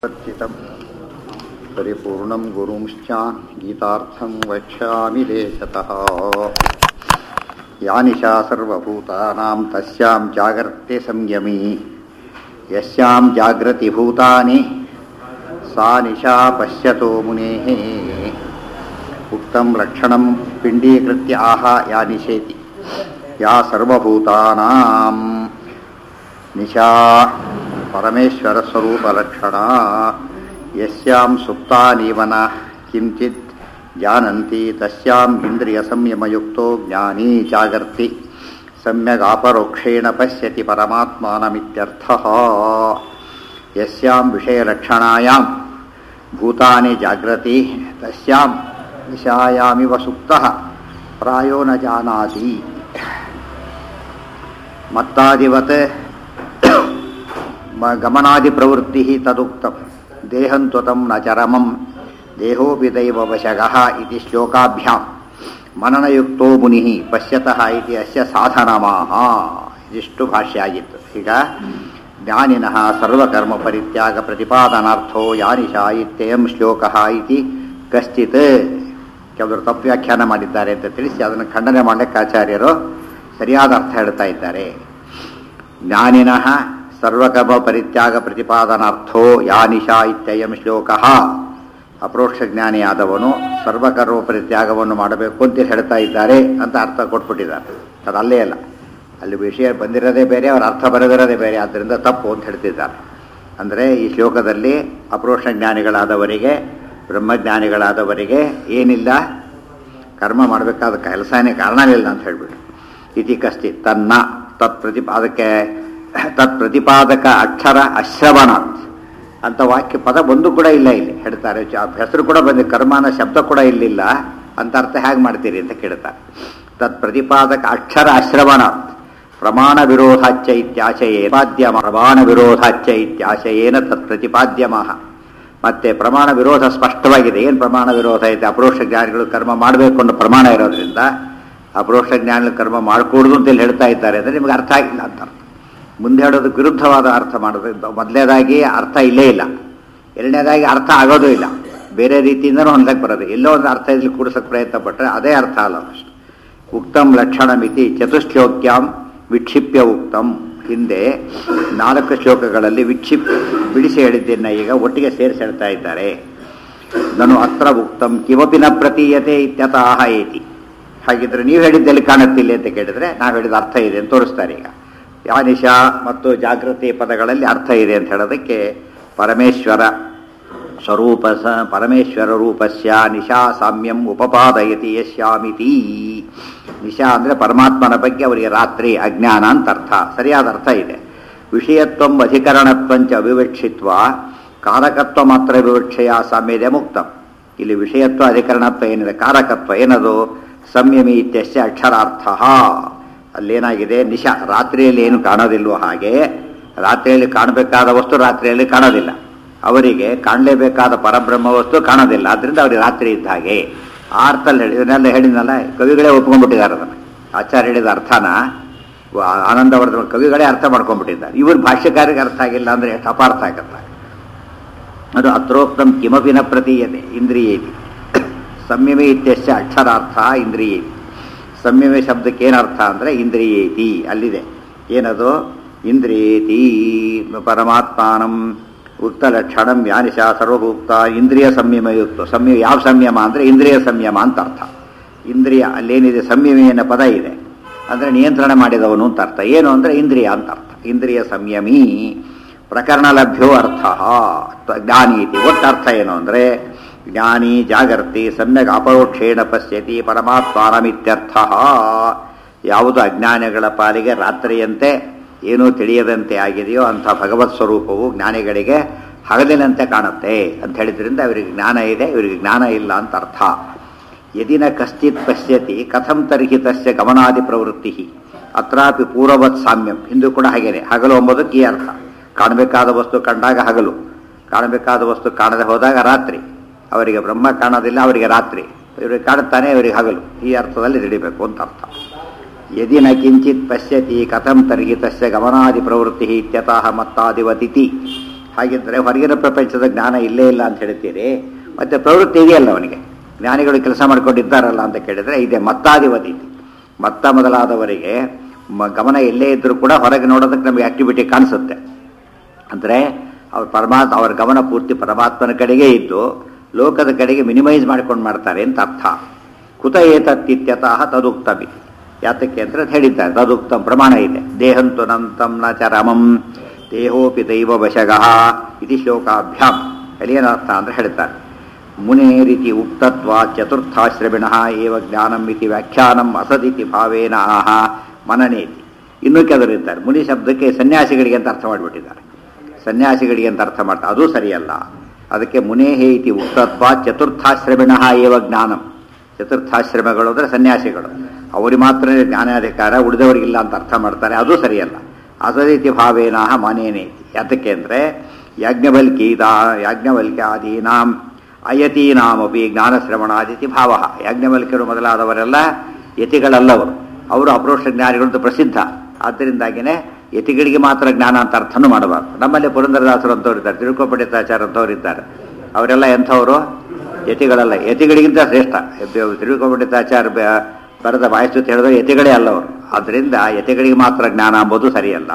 सच्चितं परिपूर्णं गुरुंश्च गीतार्थं वक्ष्यामि देशतः या निशा सर्वभूतानां तस्यां जागर्ते संयमी यस्यां जागृतिभूतानि सा निशा पश्यतो मुनेः उक्तं लक्षणं पिण्डीकृत्य आह या निशेति या सर्वभूतानां निशा ಪರಮೇಶ್ವರಸ್ವರೂಪಲಕ್ಷಣ ಯಸ್ಯಾಂ ಸುಪ್ತಾನೀವನ ಕಿಂಚಿತ್ ಜಾನಂತಿ ತಸ್ಯಾಂ ಇಂದ್ರಿಯ ಸಂಯಮಯುಕ್ತೋ ಜ್ಞಾನಿ ಜಾಗರ್ತಿ ಸಮ್ಯಗಾಪರೋಕ್ಷೇಣ ಪಶ್ಯತಿ ಪರಮಾತ್ಮಾನಮಿತ್ಯರ್ಥಃ ಯಸ್ಯಾಂ ವಿಷಯಲಕ್ಷಣಾಯಾಂ ಭೂತಾನಿ ಜಾಗೃತಿ ತಸ್ಯಾಂ ನಿಶಾಯಾಮಿವ ಸುಪ್ತಃ ಪ್ರಾಯೋ ನ ಜಾನಾತಿ ಮತ್ತಾದಿವತ್ ಗಮನಾದಿ ಪ್ರವೃತ್ತಿ ತದುಕ್ತಂ ದೇಹಂತ್ವತಂ ನ ಚರಮಂ ದೇಹೋಪಿ ದೈವ ವಶಗಃ ಇತಿ ಶ್ಲೋಕಾಭ್ಯಾಂ ಮನನಯುಕ್ತೋ ಮುನಿ ಪಶ್ಯತಃ ಇತಿ ಅಸ್ಯ ಸಾಧನಮಾಹ ಇದಿಷ್ಟು ಭಾಷ್ಯ ಆಗಿತ್ತು ಈಗ ಜ್ಞಾನಿನಃ ಸರ್ವಕರ್ಮ ಪರಿತ್ಯಾಗ ಪ್ರತಿಪಾದನಾರ್ಥೋ ಯಾನಿಶಾ ಇತ್ಯಯಂ ಶ್ಲೋಕ ಇತಿ ಕಶ್ಚಿತ್ ಕೆಲವರು ತಪ್ಪು ವ್ಯಾಖ್ಯಾನ ಮಾಡಿದ್ದಾರೆ ಅಂತ ತಿಳಿಸಿ ಅದನ್ನು ಖಂಡನೆ ಮಾಡಲಿಕ್ಕೆ ಆಚಾರ್ಯರು ಸರಿಯಾದ ಅರ್ಥ ಹೇಳ್ತಾ ಇದ್ದಾರೆ ಜ್ಞಾನಿನಃ ಸರ್ವಕರ್ಮ ಪರಿತ್ಯಾಗ ಪ್ರತಿಪಾದನಾರ್ಥೋ ಯಾನಿಶಾ ಇತ್ಯಯಂ ಶ್ಲೋಕ ಅಪ್ರೋಕ್ಷ ಜ್ಞಾನಿಯಾದವನು ಸರ್ವಕರ್ಮ ಪರಿತ್ಯಾಗವನ್ನು ಮಾಡಬೇಕು ಅಂತ ಹೇಳ್ತಾ ಇದ್ದಾರೆ ಅಂತ ಅರ್ಥ ಕೊಟ್ಬಿಟ್ಟಿದ್ದಾರೆ ಅದು ಅಲ್ಲೇ ಅಲ್ಲ ಅಲ್ಲಿ ವಿಷಯ ಬಂದಿರೋದೇ ಬೇರೆ ಅವರ ಅರ್ಥ ಬರೆದಿರೋದೇ ಬೇರೆ ಆದ್ದರಿಂದ ತಪ್ಪು ಅಂತ ಹೇಳ್ತಿದ್ದಾರೆ ಅಂದರೆ ಈ ಶ್ಲೋಕದಲ್ಲಿ ಅಪ್ರೋಕ್ಷ ಜ್ಞಾನಿಗಳಾದವರಿಗೆ ಬ್ರಹ್ಮಜ್ಞಾನಿಗಳಾದವರಿಗೆ ಏನಿಲ್ಲ ಕರ್ಮ ಮಾಡಬೇಕಾದ ಕೆಲಸನೇ ಕಾರಣವಿಲ್ಲ ಅಂತ ಹೇಳ್ಬಿಟ್ಟು ಇತಿ ಕಸ್ತಿ ತನ್ನ ತತ್ ಪ್ರತಿಪಾದಕ್ಕೆ ತತ್ ಪ್ರತಿಪಾದಕ ಅಕ್ಷರ ಅಶ್ರವಣ ಅಂತ ವಾಕ್ಯ ಪದ ಒಂದು ಕೂಡ ಇಲ್ಲ ಇಲ್ಲಿ ಹೇಳ್ತಾರೆ ಹೆಸರು ಕೂಡ ಬಂದಿದೆ ಕರ್ಮಾನ ಶಬ್ದ ಕೂಡ ಇಲ್ಲಿಲ್ಲ ಅಂತ ಅರ್ಥ ಹೇಗೆ ಮಾಡ್ತೀರಿ ಅಂತ ಕೇಳ್ತಾರೆ ತತ್ ಪ್ರತಿಪಾದಕ ಅಕ್ಷರ ಅಶ್ರವಣ ಪ್ರಮಾಣ ವಿರೋಧಾಚ್ಯ ಇತ್ಯಾಶಯೇ ಪಾದ್ಯಮ ಪ್ರಮಾಣ ವಿರೋಧಾಚ್ಯ ಇತ್ಯಾಶಯೇನ ತತ್ ಪ್ರತಿಪಾದ್ಯಮಃ ಮತ್ತೆ ಪ್ರಮಾಣ ವಿರೋಧ ಸ್ಪಷ್ಟವಾಗಿದೆ ಏನು ಪ್ರಮಾಣ ವಿರೋಧ ಐತೆ ಅಪರೋಕ್ಷ ಜ್ಞಾನಿಗಳು ಕರ್ಮ ಮಾಡಬೇಕು ಅನ್ನೋ ಪ್ರಮಾಣ ಇರೋದ್ರಿಂದ ಅಪರೋಕ್ಷ ಜ್ಞಾನಿಗಳು ಕರ್ಮ ಮಾಡಕೂಡದು ಅಂತ ಇಲ್ಲಿ ಹೇಳ್ತಾ ಇದ್ದಾರೆ ಅಂದರೆ ನಿಮ್ಗೆ ಅರ್ಥ ಆಗಿಲ್ಲ ಅಂತ ಅರ್ಥ ಮುಂದೆ ಹೇಳೋದಕ್ಕೆ ವಿರುದ್ಧವಾದ ಅರ್ಥ ಮಾಡೋದು ಮೊದಲನೇದಾಗಿ ಅರ್ಥ ಇಲ್ಲೇ ಇಲ್ಲ ಎರಡನೇದಾಗಿ ಅರ್ಥ ಆಗೋದು ಇಲ್ಲ ಬೇರೆ ರೀತಿಯಿಂದನೂ ಹೊಂದಕ್ಕೆ ಬರೋದು ಎಲ್ಲೋ ಒಂದು ಅರ್ಥ ಇಲ್ಲಿ ಕೂಡಿಸೋಕೆ ಪ್ರಯತ್ನ ಪಟ್ಟರೆ ಅದೇ ಅರ್ಥ ಅಲ್ಲ ಅಷ್ಟು ಉಕ್ತಂ ಲಕ್ಷಣ ಮಿತಿ ಚತುಶ್ಲೋಕ್ಯಾಂ ವಿಕ್ಷಿಪ್ಯ ಉಕ್ತಂ ಹಿಂದೆ ನಾಲ್ಕು ಶ್ಲೋಕಗಳಲ್ಲಿ ವಿಕ್ಷಿಪ್ ಬಿಡಿಸಿ ಹೇಳಿದ್ದನ್ನ ಈಗ ಒಟ್ಟಿಗೆ ಸೇರಿಸಿ ಹೇಳ್ತಾ ಇದ್ದಾರೆ ನಾನು ಅತ್ರ ಉಕ್ತಂ ಕಿಮಪಿ ನ ಪ್ರತೀಯತೆ ಇತ್ಯತಃ ಏತಿ ಹಾಗಿದ್ರೆ ನೀವು ಹೇಳಿದ್ದಲ್ಲಿ ಕಾಣುತ್ತಿಲ್ಲ ಅಂತ ಕೇಳಿದ್ರೆ ನಾವು ಹೇಳಿದ ಅರ್ಥ ಇದೆ ಅಂತ ತೋರಿಸ್ತಾರೆ ಈಗ ಯಾನಿಶಾ ಮತ್ತು ಜಾಗೃತಿ ಪದಗಳಲ್ಲಿ ಅರ್ಥ ಇದೆ ಅಂತ ಹೇಳೋದಕ್ಕೆ ಪರಮೇಶ್ವರ ಸ್ವರೂಪ ಸ ಪರಮೇಶ್ವರ ರೂಪಸ್ಯ ನಿಶಾ ಸಾಮ್ಯಂ ಉಪಪಾದಯತಿ ಯಶ್ಯಾಮಿತಿ ನಿಶಾ ಅಂದರೆ ಪರಮಾತ್ಮನ ಬಗ್ಗೆ ಅವರಿಗೆ ರಾತ್ರಿ ಅಜ್ಞಾನ ಅಂತ ಅರ್ಥ ಸರಿಯಾದ ಅರ್ಥ ಇದೆ ವಿಷಯತ್ವಂ ಅಧಿಕರಣತ್ವಂಚ ಅವಿವಕ್ಷಿತ್ವ ಕಾರಕತ್ವ ಮಾತ್ರ ವಿವಕ್ಷೆಯ ಸಾಮ್ಯದೆ ಮುಕ್ತಂ ಇಲ್ಲಿ ವಿಷಯತ್ವ ಅಧಿಕರಣತ್ವ ಏನಿದೆ ಕಾರಕತ್ವ ಏನದು ಸಂಯಮಿ ಇತ್ಯಸ್ಯ ಅಕ್ಷರಾರ್ಥ ಅಲ್ಲೇನಾಗಿದೆ ನಿಶಾ ರಾತ್ರಿಯಲ್ಲಿ ಏನು ಕಾಣೋದಿಲ್ವೋ ಹಾಗೆ ರಾತ್ರಿಯಲ್ಲಿ ಕಾಣಬೇಕಾದ ವಸ್ತು ರಾತ್ರಿಯಲ್ಲಿ ಕಾಣೋದಿಲ್ಲ ಅವರಿಗೆ ಕಾಣಲೇಬೇಕಾದ ಪರಬ್ರಹ್ಮ ವಸ್ತು ಕಾಣೋದಿಲ್ಲ ಆದ್ರಿಂದ ಅವರಿಗೆ ರಾತ್ರಿ ಇದ್ದ ಹಾಗೆ ಆ ಅರ್ಥಲ್ಲಿ ಹೇಳಿ ಇದನ್ನೆಲ್ಲ ಹೇಳಿದ್ನಲ್ಲ ಕವಿಗಳೇ ಒಪ್ಕೊಂಡ್ಬಿಟ್ಟಿದ್ದಾರೆ ಅದನ್ನು ಆಚಾರ್ಯ ಹೇಳಿದ ಅರ್ಥನ ಆನಂದವರ್ಧನ ಕವಿಗಳೇ ಅರ್ಥ ಮಾಡ್ಕೊಂಡ್ಬಿಟ್ಟಿದ್ದಾರೆ ಇವ್ರ ಭಾಷ್ಯಕಾರಿಗೆ ಅರ್ಥ ಆಗಿಲ್ಲ ಅಂದರೆ ಎಷ್ಟು ಅಪಾರ್ಥ ಆಗತ್ತ ಅದು ಅತ್ರೋಕ್ತಂ ಕಿಮಪಿ ನ ಪ್ರತೀಯತೆ ಇಂದ್ರಿಯೇತಿ ಸಂಯಮಿ ಇತ್ಯಸ್ಯ ಅಕ್ಷರಾರ್ಥ ಇಂದ್ರಿಯೇತಿ ಸಂಯಮ ಶಬ್ದಕ್ಕೆ ಏನರ್ಥ ಅಂದರೆ ಇಂದ್ರಿಯೇತಿ ಅಲ್ಲಿದೆ ಏನದು ಇಂದ್ರಿಯೇತಿ ಪರಮಾತ್ಮಾನಂ ಉಕ್ತ ಲಕ್ಷಣಂ ಯಾನಿಶ ಸರ್ವಭೂಕ್ತ ಇಂದ್ರಿಯ ಸಂಯಮಯುಕ್ತ ಸಂಯಮ ಯಾವ ಸಂಯಮ ಅಂದರೆ ಇಂದ್ರಿಯ ಸಂಯಮ ಅಂತ ಅರ್ಥ ಇಂದ್ರಿಯ ಅಲ್ಲೇನಿದೆ ಸಂಯಮಿ ಅನ್ನೋ ಪದ ಇದೆ ಅಂದರೆ ನಿಯಂತ್ರಣ ಮಾಡಿದವನು ಅಂತ ಅರ್ಥ ಏನು ಅಂದರೆ ಇಂದ್ರಿಯ ಅಂತ ಅರ್ಥ ಇಂದ್ರಿಯ ಸಂಯಮಿ ಪ್ರಕರಣ ಲಭ್ಯೋ ಅರ್ಥ ಜ್ಞಾನಿ ಇತಿ ಒಟ್ಟು ಅರ್ಥ ಏನು ಅಂದರೆ ಜ್ಞಾನಿ ಜಾಗರ್ತಿ ಸಮ್ಯಕ್ ಅಪರೋಕ್ಷೇಣ ಪಶ್ಯತಿ ಪರಮಾತ್ಮಾನಮಿತ್ಯರ್ಥ ಯಾವುದು ಅಜ್ಞಾನಿಗಳ ಪಾಲಿಗೆ ರಾತ್ರಿಯಂತೆ ಏನೂ ತಿಳಿಯದಂತೆ ಆಗಿದೆಯೋ ಅಂಥ ಭಗವತ್ ಸ್ವರೂಪವು ಜ್ಞಾನಿಗಳಿಗೆ ಹಗಲಿನಂತೆ ಕಾಣುತ್ತೆ ಅಂತ ಹೇಳಿದ್ರಿಂದ ಅವರಿಗೆ ಜ್ಞಾನ ಇದೆ ಇವರಿಗೆ ಜ್ಞಾನ ಇಲ್ಲ ಅಂತ ಅರ್ಥ ಯದಿನ ಕಶ್ಚಿತ್ ಪಶ್ಯತಿ ಕಥಂ ತರ್ಹಿ ತಸ್ಯ ಗಮನಾದಿ ಪ್ರವೃತ್ತಿ ಅತ್ರಾಪಿ ಪೂರ್ವವತ್ ಸಾಮ್ಯಂ ಹಿಂದೂ ಕೂಡ ಹಾಗೇನೆ ಹಗಲು ಎಂಬುದಕ್ಕೆ ಈ ಅರ್ಥ ಕಾಣಬೇಕಾದ ವಸ್ತು ಕಂಡಾಗ ಹಗಲು ಕಾಣಬೇಕಾದ ವಸ್ತು ಕಾಣದೆ ಹೋದಾಗ ರಾತ್ರಿ ಅವರಿಗೆ ಬ್ರಹ್ಮ ಕಾಣೋದಿಲ್ಲ ಅವರಿಗೆ ರಾತ್ರಿ ಇವರಿಗೆ ಕಾಣುತ್ತಾನೆ ಇವರಿಗೆ ಹಗಲು ಈ ಅರ್ಥದಲ್ಲಿ ತಿಳಿಬೇಕು ಅಂತ ಅರ್ಥ ಯದಿ ನ ಕಿಂಚಿತ್ ಪಶ್ಯತಿ ಕಥಂ ತರ್ಹಿ ತಸ್ಯ ಗಮನಾದಿ ಪ್ರವೃತ್ತಿ ಇತ್ಯತಃ ಮತ್ತಾದಿವತಿತಿ ಹಾಗಿದ್ದರೆ ಹೊರಗಿನ ಪ್ರಪಂಚದ ಜ್ಞಾನ ಇಲ್ಲೇ ಇಲ್ಲ ಅಂತ ಹೇಳ್ತೀರಿ ಮತ್ತೆ ಪ್ರವೃತ್ತಿ ಇದೆಯಲ್ಲ ಅವನಿಗೆ ಜ್ಞಾನಿಗಳು ಕೆಲಸ ಮಾಡ್ಕೊಂಡಿದ್ದಾರಲ್ಲ ಅಂತ ಕೇಳಿದರೆ ಇದೆ ಮತ್ತಾಧಿಪತಿ ಮತ್ತ ಮೊದಲಾದವರಿಗೆ ಮ ಗಮನ ಎಲ್ಲೇ ಇದ್ದರೂ ಕೂಡ ಹೊರಗೆ ನೋಡೋದಕ್ಕೆ ನಮಗೆ ಆಕ್ಟಿವಿಟಿ ಕಾಣಿಸುತ್ತೆ ಅಂದರೆ ಅವ್ರ ಪರಮಾತ್ಮ ಅವರ ಗಮನ ಪೂರ್ತಿ ಪರಮಾತ್ಮನ ಕಡೆಗೆ ಇದ್ದು ಲೋಕದ ಕಡೆಗೆ ಮಿನಿಮೈಸ್ ಮಾಡ್ಕೊಂಡು ಮಾಡ್ತಾರೆ ಅಂತ ಅರ್ಥ ಕುತ ಏತತ್ತಿತ್ಯತಃ ತದುಕ್ತಮಿ ಯಾತಕ್ಕೆ ಅಂದರೆ ಹೇಳಿದ್ದಾರೆ ತದುಕ್ತಂ ಪ್ರಮಾಣ ಇದೆ ದೇಹಂತು ನಂತಂ ನ ಚರಮಂ ದೇಹೋಪಿ ದೈವ ವಶಗಃ ಇತಿ ಶ್ಲೋಕಾಭ್ಯಾಂ ಏನರ್ಥ ಅಂದರೆ ಹೇಳ್ತಾರೆ ಮುನೇ ರೀತಿ ಉಕ್ತತ್ವ ಚತುರ್ಥಾಶ್ರಮಿಣ ಏವ ಜ್ಞಾನಂ ಇತಿ ವ್ಯಾಖ್ಯಾನಂ ಅಸದಿತಿ ಭಾವೇನ ಆಹ ಮನನೇತಿ ಇನ್ನೂ ಕೆಲವರಿದ್ದಾರೆ ಮುನಿ ಶಬ್ದಕ್ಕೆ ಸನ್ಯಾಸಿಗಳಿಗೆ ಅಂತ ಅರ್ಥ ಮಾಡಿಬಿಟ್ಟಿದ್ದಾರೆ ಸನ್ಯಾಸಿಗಳಿಗೆ ಅಂತ ಅರ್ಥ ಮಾಡ್ತಾರೆ ಅದು ಸರಿಯಲ್ಲ ಅದಕ್ಕೆ ಮುನೇಹೇ ಇತಿ ಉಕ್ತತ್ವ ಚತುರ್ಥಾಶ್ರಮಿಣ ಏವ ಜ್ಞಾನಂ ಚತುರ್ಥಾಶ್ರಮಗಳು ಅಂದರೆ ಸನ್ಯಾಸಿಗಳು ಅವರಿಗೆ ಮಾತ್ರ ಜ್ಞಾನಾಧಿಕಾರ ಉಳಿದವರಿಗಿಲ್ಲ ಅಂತ ಅರ್ಥ ಮಾಡ್ತಾರೆ ಅದು ಸರಿಯಲ್ಲ ಅಸದಿತಿ ಭಾವೇನಾಹ ಮನೇನೇತಿ ಯಾತಕ್ಕೆ ಅಂದರೆ ಯಾಜ್ಞವಲ್ಕೀದಾ ಯಾಜ್ಞವಲ್ಕ್ಯಾದೀನಾಂ ಅಯತೀನಾಮಪಿ ಜ್ಞಾನಶ್ರವಣಾದಿತಿ ಭಾವ ಯಾಜ್ಞವಲ್ಕ್ಯರು ಮೊದಲಾದವರೆಲ್ಲ ಯತಿಗಳಲ್ಲವರು ಅವರು ಅಪ್ರೋಷ ಜ್ಞಾನಿಗಳಂತ ಪ್ರಸಿದ್ಧ ಆದ್ದರಿಂದಾಗಿನೇ ಯತಿಗಳಿಗೆ ಮಾತ್ರ ಜ್ಞಾನ ಅಂತ ಅರ್ಥನೂ ಮಾಡಬಾರ್ದು ನಮ್ಮಲ್ಲಿ ಪುರಂದರದಾಸರು ಅಂತವ್ರು ಇದ್ದಾರೆ ತಿರುಕೋಪಂಡಿತಾಚಾರ ಅಂತವ್ರು ಇದ್ದಾರೆ ಅವರೆಲ್ಲ ಎಂಥವರು ಯತಿಗಳಲ್ಲ ಯತಿಗಳಿಗಿಂತ ಶ್ರೇಷ್ಠ ತಿರುಕೋಪಂಡಿತಾಚಾರ ಬರೆದ ವಾಯಸ್ತು ಹೇಳಿದ್ರೆ ಯತಿಗಳೇ ಅಲ್ಲವರು ಆದ್ದರಿಂದ ಯತಿಗಳಿಗೆ ಮಾತ್ರ ಜ್ಞಾನ ಎಂಬುದು ಸರಿಯಲ್ಲ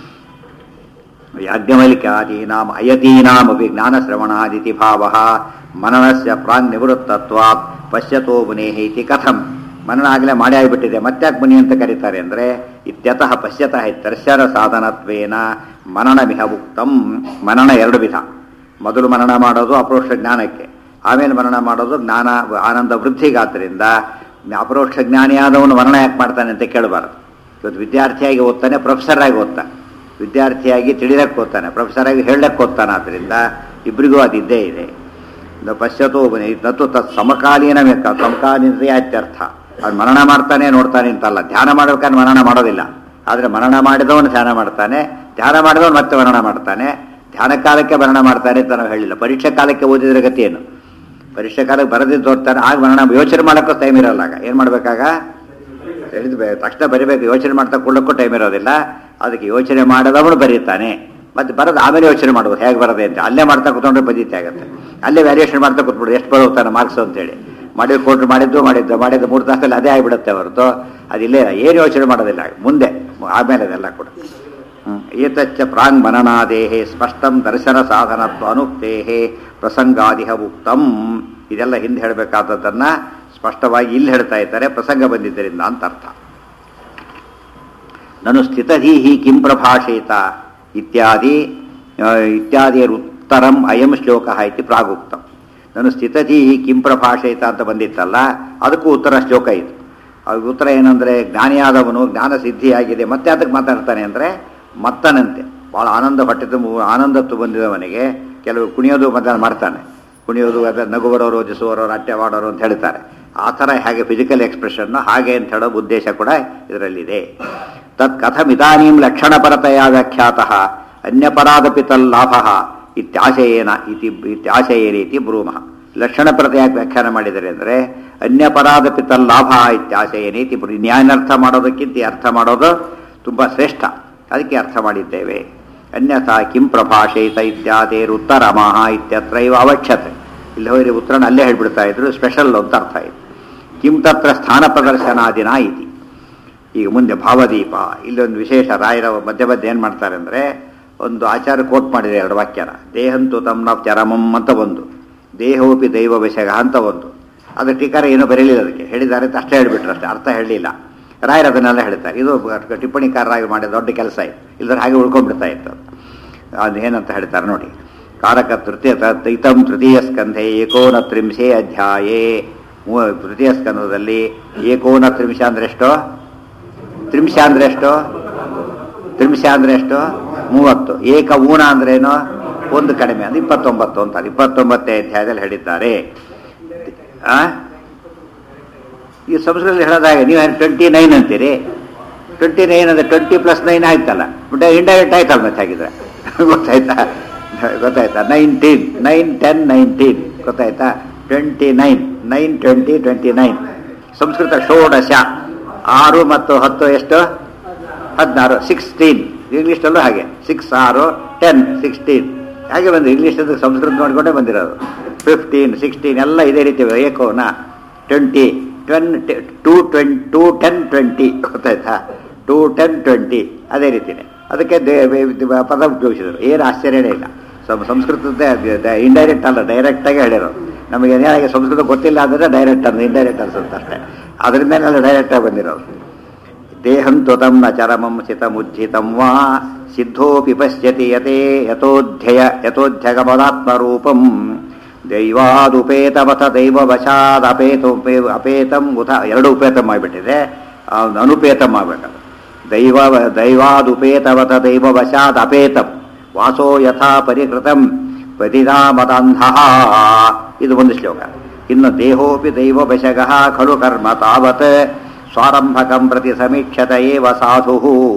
ಯಾಜ್ಞವಲ್ಕ್ಯಾದೀನಾಂ ಅಯತೀನಾಮಪಿ ಜ್ಞಾನಶ್ರವಣಾದಿತಿ ಭಾವ ಮನನಸ್ಯ ಪ್ರಾಂಗ್ ನಿವೃತ್ತತ್ವಾತ್ ಪಶ್ಯತೋ ಮುನೇಹ ಇತಿ ಕಥಂ ಮನನ ಆಗಲೇ ಮಾಡಿ ಆಗಿಬಿಟ್ಟಿದೆ ಮತ್ತ್ಯಾಕೆ ಮುನಿ ಅಂತ ಕರೀತಾರೆ ಅಂದರೆ ಇತ್ಯತಃ ಪಶ್ಯತಃ ಇತ್ಯರ್ಶರ ಸಾಧನತ್ವೇನ ಮನನಮಿಹ ಉಕ್ತಂ ಮನನ ಎರಡು ವಿಧ ಮೊದಲು ಮನನ ಮಾಡೋದು ಅಪರೋಕ್ಷ ಜ್ಞಾನಕ್ಕೆ ಆಮೇಲೆ ಮನನ ಮಾಡೋದು ಜ್ಞಾನ ಆನಂದ ವೃದ್ಧಿಗಾದ್ದರಿಂದ ಅಪರೋಕ್ಷ ಜ್ಞಾನಿಯಾದವನು ಮನನ ಯಾಕೆ ಮಾಡ್ತಾನೆ ಅಂತ ಕೇಳಬಾರ್ದು ಇವತ್ತು ವಿದ್ಯಾರ್ಥಿಯಾಗಿ ಓದ್ತಾನೆ ಪ್ರೊಫೆಸರ್ ಆಗಿ ಓದ್ತಾನೆ ವಿದ್ಯಾರ್ಥಿಯಾಗಿ ತಿಳಿಲಕ್ಕೆ ಓದ್ತಾನೆ ಪ್ರೊಫೆಸರ್ ಆಗಿ ಹೇಳಕ್ಕೆ ಓದ್ತಾನೆ ಆದ್ದರಿಂದ ಇಬ್ಬರಿಗೂ ಅದಿದ್ದೇ ಇದೆ ಪಶ್ಯತೋ ತತ್ತು ತತ್ ಸಮಕಾಲೀನ ಸಮಕಾಲೀನತೆಯ ಅತ್ಯರ್ಥ ಅವ್ನು ಮರಣ ಮಾಡ್ತಾನೆ ನೋಡ್ತಾನೆ ಅಂತಲ್ಲ ಧ್ಯಾನ ಮಾಡ್ಬೇಕಾದ್ರೆ ಮರಣ ಮಾಡೋದಿಲ್ಲ ಆದರೆ ಮರಣ ಮಾಡಿದವನು ಧ್ಯಾನ ಮಾಡ್ತಾನೆ ಧ್ಯಾನ ಮಾಡಿದವನು ಮತ್ತೆ ಮರಣ ಮಾಡ್ತಾನೆ ಧ್ಯಾನ ಕಾಲಕ್ಕೆ ಮರಣ ಮಾಡ್ತಾನೆ ಅಂತ ನಾವು ಹೇಳಿಲ್ಲ ಪರೀಕ್ಷೆ ಕಾಲಕ್ಕೆ ಓದಿದ್ರೆ ಗತಿ ಏನು ಪರೀಕ್ಷೆ ಕಾಲಕ್ಕೆ ಬರೆದಿದ್ದು ಓದ್ತಾನೆ ಆಗ ಮರಣ ಯೋಚನೆ ಮಾಡೋಕ್ಕೂ ಟೈಮ್ ಇರೋಲ್ಲ ಆಗ ಏನು ಮಾಡಬೇಕಾಗ ಹೇಳಿದ್ ತಕ್ಷಣ ಬರಿಬೇಕು ಯೋಚನೆ ಮಾಡ್ತಾ ಕೊಡೋಕ್ಕೂ ಟೈಮ್ ಇರೋದಿಲ್ಲ ಅದಕ್ಕೆ ಯೋಚನೆ ಮಾಡದವನು ಬರೀತಾನೆ ಮತ್ತೆ ಬರೋದು ಆಮೇಲೆ ಯೋಚನೆ ಮಾಡ್ಬೋದು ಹೇಗೆ ಬರೋದೆ ಅಂತ ಅಲ್ಲೇ ಮಾಡ್ತಾ ಕೂತ್ಕೊಂಡ್ರೆ ಬದೀತಿ ಆಗುತ್ತೆ ಅಲ್ಲೇ ವ್ಯಾಲ್ಯೂಯೇಷನ್ ಮಾಡ್ತಾ ಕೂತ್ಬಿಡು ಎಷ್ಟು ಬರೋತಾನೆ ಮಾರ್ಕ್ಸ್ ಅಂತೇಳಿ ಮಾಡಿದ ಕೊಟ್ಟರು ಮಾಡಿದ್ದು ಮಾಡಿದ್ದು ಮಾಡಿದ್ದು ಮೂರು ತಾಸಲ್ಲಿ ಅದೇ ಆಗಿಬಿಡುತ್ತೆ ಹೊರತು ಅದಿಲ್ಲೇ ಏನು ಯೋಚನೆ ಮಾಡೋದಿಲ್ಲ ಮುಂದೆ ಆಮೇಲೆ ಅದೆಲ್ಲ ಕೂಡ ಏತಚ್ಚ ಪ್ರಾಂಗ್ ಮನನಾದೇಹೇ ಸ್ಪಷ್ಟಂ ದರ್ಶನ ಸಾಧನತ್ವ ಅನುಕ್ತೇಹೇ ಪ್ರಸಂಗಾದಿಹ ಉಕ್ತಂ ಇದೆಲ್ಲ ಹಿಂದೆ ಹೇಳಬೇಕಾದದ್ದನ್ನ ಸ್ಪಷ್ಟವಾಗಿ ಇಲ್ಲಿ ಹೇಳ್ತಾ ಇದ್ದಾರೆ ಪ್ರಸಂಗ ಬಂದಿದ್ದರಿಂದ ಅಂತ ಅರ್ಥ ನಾನು ಸ್ಥಿತಧೀಹಿ ಕಿಂ ಪ್ರಭಾಷೇತ ಇತ್ಯಾದಿ ಇತ್ಯಾದಿ ಉತ್ತರಂ ಅಯಂ ಶ್ಲೋಕ ಇತಿ ಪ್ರಾಗುಕ್ತಂ ನಾನು ಸ್ಥಿತಧೀಹಿ ಕಿಂ ಪ್ರಭಾಷೇತ ಅಂತ ಬಂದಿತ್ತಲ್ಲ ಅದಕ್ಕೂ ಉತ್ತರ ಶ್ಲೋಕ ಇದು ಅದು ಉತ್ತರ ಏನಂದರೆ ಜ್ಞಾನಿಯಾದವನು ಜ್ಞಾನ ಸಿದ್ಧಿಯಾಗಿದೆ ಮತ್ತೆ ಅದಕ್ಕೆ ಮಾತಾಡ್ತಾನೆ ಅಂದರೆ ಮತ್ತನಂತೆ ಭಾಳ ಆನಂದ ಪಟ್ಟಿದ್ದು ಆನಂದತ್ತು ಬಂದಿದವನಿಗೆ ಕೆಲವು ಕುಣಿಯೋದು ಮತ ಮಾಡ್ತಾನೆ ಕುಣಿಯೋದು ಅದ ನಗುವರೋ ರೋಜಿಸುವರೋ ನಾಟ್ಯವಾಡೋರು ಅಂತ ಹೇಳ್ತಾರೆ ಆ ಥರ ಹೇಗೆ ಫಿಸಿಕಲ್ ಎಕ್ಸ್ಪ್ರೆಷನ್ ಹಾಗೆ ಅಂತ ಹೇಳೋ ಉದ್ದೇಶ ಕೂಡ ಇದರಲ್ಲಿದೆ ತತ್ ಕಥಮಿದಾನೀಂ ಲಕ್ಷಣಪರತೆಯ ವ್ಯಾಖ್ಯಾತ ಅನ್ಯಪರಾದಪಿ ತಲ್ಲಾಭ ಇತ್ಯಾಶಯೇನ ಇತಿ ಇತ್ಯಾಶಯೇರೀತಿ ಬ್ರೂಮಃ ಲಕ್ಷಣಪರತೆ ಯಾಕೆ ವ್ಯಾಖ್ಯಾನ ಮಾಡಿದರೆ ಅಂದರೆ ಅನ್ಯಪರಾದಪಿ ತಲ್ಲಾಭ ಇತ್ಯಾಶಯೇನೀತಿ ಬ್ರೂ ನ್ಯಾಯನರ್ಥ ಮಾಡೋದಕ್ಕಿಂತ ಈ ಅರ್ಥ ಮಾಡೋದು ತುಂಬ ಶ್ರೇಷ್ಠ ಅದಕ್ಕೆ ಅರ್ಥ ಮಾಡಿದ್ದೇವೆ ಅನ್ಯಥಾ ಕಿಂ ಪ್ರಭಾಷೇತ ಇತ್ಯಾದೇರುತ್ತರಮಃ ಇತ್ಯತ್ರೈವ ಅವಶ್ಯತೆ ಇಲ್ಲಿ ಹೋಗಿ ಉತ್ತರನ ಅಲ್ಲೇ ಹೇಳ್ಬಿಡ್ತಾ ಇದ್ರು ಸ್ಪೆಷಲ್ ಅಂತ ಅರ್ಥ ಇದೆ ಕಿಂ ತತ್ರ ಸ್ಥಾನ ಪ್ರದರ್ಶನಾದಿನ ಇತಿ ಈಗ ಮುಂದೆ ಭಾವದೀಪ ಇಲ್ಲೊಂದು ವಿಶೇಷ ರಾಯರ ಮಧ್ಯ ಮಧ್ಯೆ ಏನು ಮಾಡ್ತಾರೆ ಅಂದರೆ ಒಂದು ಆಚಾರ ಕೋಟ್ ಮಾಡಿದೆ ಎರಡು ವಾಕ್ಯನ ದೇಹಂತು ತಮ್ಮ ಚರಮಂ ಅಂತ ಒಂದು ದೇಹೋಪಿ ದೈವ ವಿಷಯ ಅಂತ ಒಂದು ಅದು ಟೀಕಾರ ಏನೂ ಬರೀಲಿಲ್ಲ ಅದಕ್ಕೆ ಹೇಳಿದ್ದಾರೆ ಅಂತ ಅಷ್ಟೇ ಹೇಳಿಬಿಟ್ರು ಅಷ್ಟೇ ಅರ್ಥ ಹೇಳಲಿಲ್ಲ ರಾಯರು ಅದನ್ನೆಲ್ಲ ಹೇಳ್ತಾರೆ ಇದು ಟಿಪ್ಪಣಿಕಾರರಾಗಿ ಮಾಡಿದ ದೊಡ್ಡ ಕೆಲಸ ಇದು ಇಲ್ಲದ್ರೆ ಹಾಗೆ ಉಳ್ಕೊಂಡ್ಬಿಡ್ತಾ ಇತ್ತು ಅದು ಏನಂತ ಹೇಳ್ತಾರೆ ನೋಡಿ ಕಾರಕ ತೃತೀಯ ತೈತಂ ತೃತೀಯ ಸ್ಕಂಧೆ ಏಕೋನ ತ್ರಿಂಶೇ ಅಧ್ಯಾಯೇ ಮೂ ತೃತೀಯ ಸ್ಕಂಧದಲ್ಲಿ ಏಕೋನ ತ್ರಿಂಶ ಅಂದ್ರೆ ಎಷ್ಟು ತ್ರಿಂಶ ಅಂದ್ರೆ ಎಷ್ಟು ತ್ರಿಂಶ ಅಂದ್ರೆ ಎಷ್ಟು ಮೂವತ್ತು ಏಕ ಊನ ಅಂದ್ರೇನು ಒಂದು ಕಡಿಮೆ ಅಂದ್ರೆ ಇಪ್ಪತ್ತೊಂಬತ್ತು ಅಂತಾರೆ ಇಪ್ಪತ್ತೊಂಬತ್ತನೇ ಅಧ್ಯಾಯದಲ್ಲಿ ಹೇಳಿದ್ದಾರೆ ಆ ಈ ಸಂಸ್ಕೃತದಲ್ಲಿ ಹೇಳೋದಾಗೆ ನೀವು ಟ್ವೆಂಟಿ ನೈನ್ ಅಂತೀರಿ ಟ್ವೆಂಟಿ ನೈನ್ ಅಂದ್ರೆ ಟ್ವೆಂಟಿ ಪ್ಲಸ್ ನೈನ್ ಆಯ್ತಲ್ಲ ಬಟ್ ಇಂಡೈರೆಕ್ಟ್ ಆಯ್ತಲ್ಲ ಮತ್ತೆ ಹಾಗಿದ್ರೆ ಗೊತ್ತಾಯ್ತಾ ಗೊತ್ತಾಯ್ತಾ ನೈನ್ಟೀನ್ ನೈನ್ ಟೆನ್ ನೈನ್ಟೀನ್ ಗೊತ್ತಾಯ್ತಾ twenty nine nine twenty twenty nine Sanskrit ಷೋಡಶ ಆರು ಮತ್ತು ಹತ್ತು ಎಷ್ಟು ಹದಿನಾರು ಸಿಕ್ಸ್ಟೀನ್ ಇಂಗ್ಲೀಷ್ನಲ್ಲೂ ಹಾಗೆ ಸಿಕ್ಸ್ ಆರು ಟೆನ್ ಸಿಕ್ಸ್ಟೀನ್ ಹಾಗೆ ಬಂದು ಇಂಗ್ಲೀಷ್ ಸಂಸ್ಕೃತ ನೋಡ್ಕೊಂಡೇ ಬಂದಿರೋದು ಫಿಫ್ಟೀನ್ ಸಿಕ್ಸ್ಟೀನ್ ಎಲ್ಲ ಇದೇ ರೀತಿ ಏಕೋನ twenty twenty two twenty two ten twenty ಗೊತ್ತಾಯ್ತಾ ಟೂ ಟೆನ್ ಟ್ವೆಂಟಿ ಅದೇ ರೀತಿನೇ ಅದಕ್ಕೆ ದೇ- ದೇ- ಪದ ಉಪಯೋಗಿಸಿದರು ಏನು ಆಶ್ಚರ್ಯನೇ ಇಲ್ಲ ಸಂ- ಸಂಸ್ಕೃತದ್ದೇ ಇಂಡೈರೆಕ್ಟ್ ಅಲ್ಲ ಡೈರೆಕ್ಟಾಗಿ ಹೇಳಿರೋದು ನಮಗೆ ಏನಾಗಿ ಸಂಸ್ಕೃತ ಗೊತ್ತಿಲ್ಲ ಅಂದರೆ ಡೈರೆಕ್ಟ್ ಅಂದ್ರೆ ಇಂಡೈರೆಕ್ಟ್ ಅನ್ಸುತ್ತೆ ಅಷ್ಟೇ ಅದರಿಂದನೇ ಡೈರೆಕ್ಟಾಗಿ ಬಂದಿರೋದು ದೇಹಂ ತ್ವತಂ ನ ಚರಮಂ ಸಿತಮುಜ್ಜಿತಂ ವಾ ಸಿದ್ಧೋಪಿ ಪಶ್ಯತಿ ಯತೆ ಯಥೋಧ್ಯಯ ಯಥೋಧ್ಯಗಮದಾತ್ಮರೂಪಂ ದೈವಾದುಪೇತವಥ ದೈವವಶಾದಪೇತ ಅಪೇತಂ ಉಥ ಎರಡು ಉಪೇತಂ ಮಾಡಿಬಿಟ್ಟಿದೆ ಅನುಪೇತಂ ಮಾಡಬೇಕು ದೈವ ದೈವಾದುಪೇತವಥ ದೈವವಶಾದ್ ಅಪೇತಂ ವಾಸೋ ಯಥಾ ಪರಿಕೃತಂ ಪ್ರತಿದಾಮದಂಧ ಇದು ಒಂದು ಶ್ಲೋಕ ಇನ್ನು ದೇಹೋಪಿ ದೈವವಶಗಃ ಖಲು ಕರ್ಮ ತಾವತ್ ಸ್ವಾರಂಭಕಂ ಪ್ರತಿ ಸಮೀಕ್ಷತ ಏವ ಸಾಧು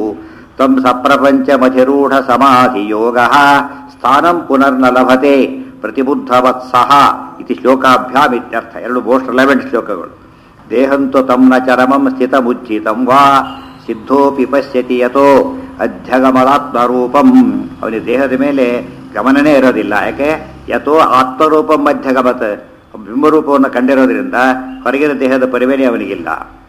ತಂ ಸಪ್ರಪಂಚಮಧಿರೂಢ ಸಮಾಧಿ ಯೋಗ ಸ್ಥಾನಂ ಪುನರ್ನ ಲಭತೆ ಪ್ರತಿಬುದ್ಧವತ್ಸಹ ಇತಿ ಶ್ಲೋಕಾಭ್ಯಾಮ್ ಇತ್ಯರ್ಥ ಎರಡು ಮೋಸ್ಟ್ ರಿಲೆವೆಂಟ್ ಶ್ಲೋಕಗಳು ದೇಹಂತು ತಮ್ನ ಚರಮಂ ಸ್ಥಿತಮುಜ್ಜಿತಂ ವಾ ಸಿದ್ಧೋಪಿ ಪಶ್ಯತಿ ಯಥೋ ಅಧ್ಯಗಮದಾತ್ಮರೂಪಂ ಅವನಿಗೆ ದೇಹದ ಮೇಲೆ ಗಮನನೇ ಇರೋದಿಲ್ಲ ಯಾಕೆ ಯಥೋ ಆತ್ಮರೂಪಂ ಅಧ್ಯಗಮತ್ ಬಿಂಬರೂಪವನ್ನು ಕಂಡಿರೋದ್ರಿಂದ ಹೊರಗಿನ ದೇಹದ ಪರಿವೇನೆ ಅವನಿಗಿಲ್ಲ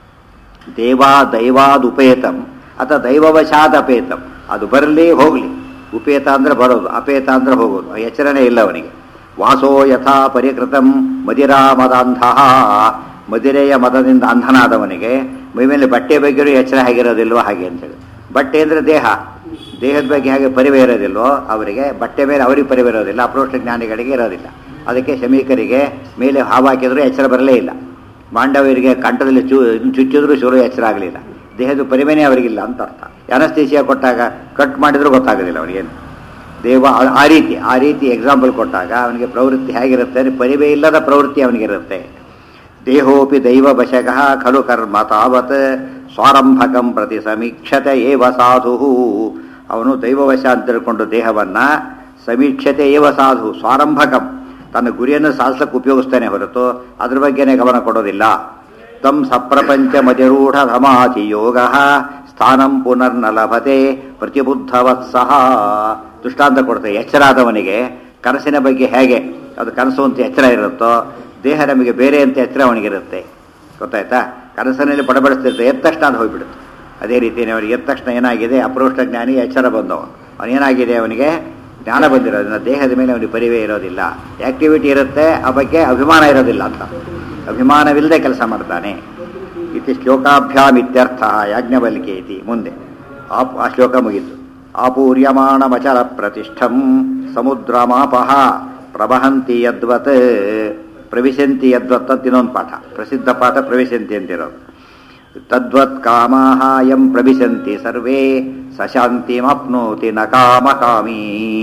ದೇವಾ ದೈವಾದುಪೇತಂ ಅಥವಾ ದೈವವಶಾದ ಅಪೇತಂ ಅದು ಬರಲಿ ಹೋಗಲಿ ಉಪೇತ ಅಂದ್ರೆ ಬರೋದು ಅಪೇತ ಅಂದ್ರೆ ಹೋಗೋದು ಎಚ್ಚರನೇ ಇಲ್ಲ ಅವನಿಗೆ ವಾಸೋ ಯಥಾ ಪರಿಕೃತಂ ಮದಿರಾ ಮದಾಂಧ ಮದಿರೆಯ ಮದದಿಂದ ಅಂಧನಾದವನಿಗೆ ಮೈ ಮೇಲೆ ಬಟ್ಟೆ ಬಗ್ಗೆಯೂ ಎಚ್ಚರ ಆಗಿರೋದಿಲ್ವೋ ಹಾಗೆ ಅಂತೇಳಿ ಬಟ್ಟೆ ಅಂದರೆ ದೇಹ ದೇಹದ ಬಗ್ಗೆ ಹಾಗೆ ಪರಿವೆ ಇರೋದಿಲ್ವೋ ಅವರಿಗೆ ಬಟ್ಟೆ ಮೇಲೆ ಅವರಿಗೆ ಪರಿವೆ ಇರೋದಿಲ್ಲ ಅಪ್ರೋಷ್ಟ ಜ್ಞಾನಿಗಳಿಗೆ ಇರೋದಿಲ್ಲ ಅದಕ್ಕೆ ಶಮೀಕರಿಗೆ ಮೇಲೆ ಹಾವು ಹಾಕಿದ್ರು ಎಚ್ಚರ ಬರಲೇ ಇಲ್ಲ ಮಾಂಡವರಿಗೆ ಕಂಠದಲ್ಲಿ ಚು ಚುಚ್ಚಿದ್ರು ಶುರು ಎಚ್ಚರ ಆಗಲಿಲ್ಲ ದೇಹದ ಪರಿಮೇನೆ ಅವರಿಗಿಲ್ಲ ಅಂತ ಅರ್ಥ ಅನಸ್ತೇಶಿಯ ಕೊಟ್ಟಾಗ ಕಟ್ ಮಾಡಿದ್ರು ಗೊತ್ತಾಗೋದಿಲ್ಲ ಅವನಿಗೇನು ದೇವ ಆ- ಆ ರೀತಿ ಆ ರೀತಿ ಎಕ್ಸಾಂಪಲ್ ಕೊಟ್ಟಾಗ ಅವನಿಗೆ ಪ್ರವೃತ್ತಿ ಹೇಗಿರುತ್ತೆ ಅಂದರೆ ಪರಿವೇ ಇಲ್ಲದ ಪ್ರವೃತ್ತಿ ಅವನಿಗಿರುತ್ತೆ ದೇಹೋಪಿ ದೈವ ವಶಗಃ ಖಲು ಕರ್ಮ ತಾವತ್ ಸ್ವಾರಂಭಕಂ ಪ್ರತಿ ಸಮೀಕ್ಷತೆ ಏವ ಸಾಧು ಅವನು ದೈವವಶ ಅಂತ ತಿಳ್ಕೊಂಡು ದೇಹವನ್ನ ಸಮೀಕ್ಷತೆ ಏವ ಸಾಧು ಸ್ವಾರಂಭಕಂ ತನ್ನ ಗುರಿಯನ್ನು ಸಾಧಿಸಕ್ಕೆ ಉಪಯೋಗಿಸ್ತಾನೆ ಹೊರತು ಅದ್ರ ಬಗ್ಗೆನೇ ಗಮನ ಕೊಡೋದಿಲ್ಲ ತಂ ಸಪ್ರಪಂಚ ಮತಿರೂಢ ಸಮಾಧಿ ಯೋಗ ಸ್ಥಾನಂ ಪುನರ್ನ ಲಭತೆ ಪ್ರತಿಬುದ್ಧವತ್ಸಹ ದೃಷ್ಟಾಂತ ಕೊಡ್ತಾರೆ ಎಚ್ಚರಾದವನಿಗೆ ಕನಸಿನ ಬಗ್ಗೆ ಹೇಗೆ ಅದು ಕನಸು ಅಂತ ಎಚ್ಚರ ಇರುತ್ತೋ ದೇಹ ನಮಗೆ ಬೇರೆ ಅಂತ ಎಚ್ಚರ ಅವನಿಗಿರುತ್ತೆ ಗೊತ್ತಾಯ್ತಾ ಕನಸಿನಲ್ಲಿ ಬಡಬಡಿಸ್ತಿರುತ್ತೆ ಎದ್ದ ತಕ್ಷಣ ಅದು ಹೋಗ್ಬಿಡುತ್ತೆ ಅದೇ ರೀತಿ ಅವನಿಗೆ ಎದ್ದ ತಕ್ಷಣ ಏನಾಗಿದೆ ಅಪ್ರೋಷ್ಟ ಜ್ಞಾನಿ ಎಚ್ಚರ ಬಂದವನು ಅವನೇನಾಗಿದೆ ಅವನಿಗೆ ಜ್ಞಾನ ಬಂದಿರೋದ್ರಿಂದ ದೇಹದ ಮೇಲೆ ಅವನಿಗೆ ಪರಿವೇ ಇರೋದಿಲ್ಲ ಆಕ್ಟಿವಿಟಿ ಇರುತ್ತೆ ಆ ಬಗ್ಗೆ ಅಭಿಮಾನ ಇರೋದಿಲ್ಲ ಅಂತ ಅಭಿಮಾನವಿಲ್ಲದೆ ಕೆಲಸ ಮಾಡ್ತಾನೆ ಇತಿ ಶ್ಲೋಕಾಭ್ಯಾಮ್ ಇತ್ಯರ್ಥ ಯಾಜ್ಞವಲ್ಕೆ ಇತಿ ಮುಂದೆ ಆಪ್ ಆ ಶ್ಲೋಕ ಮುಗಿತು ಆಪೂರ್ಯಮಾಣಮಚಲ ಪ್ರತಿಷ್ಠಂ ಸಮುದ್ರಮಾಪಹ ಪ್ರವಹಂತಿ ಯದ್ವತ್ ಪ್ರವಿಶಂತಿ ಯದ್ವತ್ ಅಂತ ಇನ್ನೊಂದು ಪಾಠ ಪ್ರಸಿದ್ಧ ಪಾಠ ಪ್ರವಿಶಂತಿ ಅಂತಿರೋದು ತದ್ವತ್ ಕಾಮಾಹ ಯಂ ಪ್ರವಿಶಂತಿ ಸರ್ವೇ ಸಶಾಂತಿಮಾಪ್ನೋತಿ ನ ಕಾಮಕಾಮೀ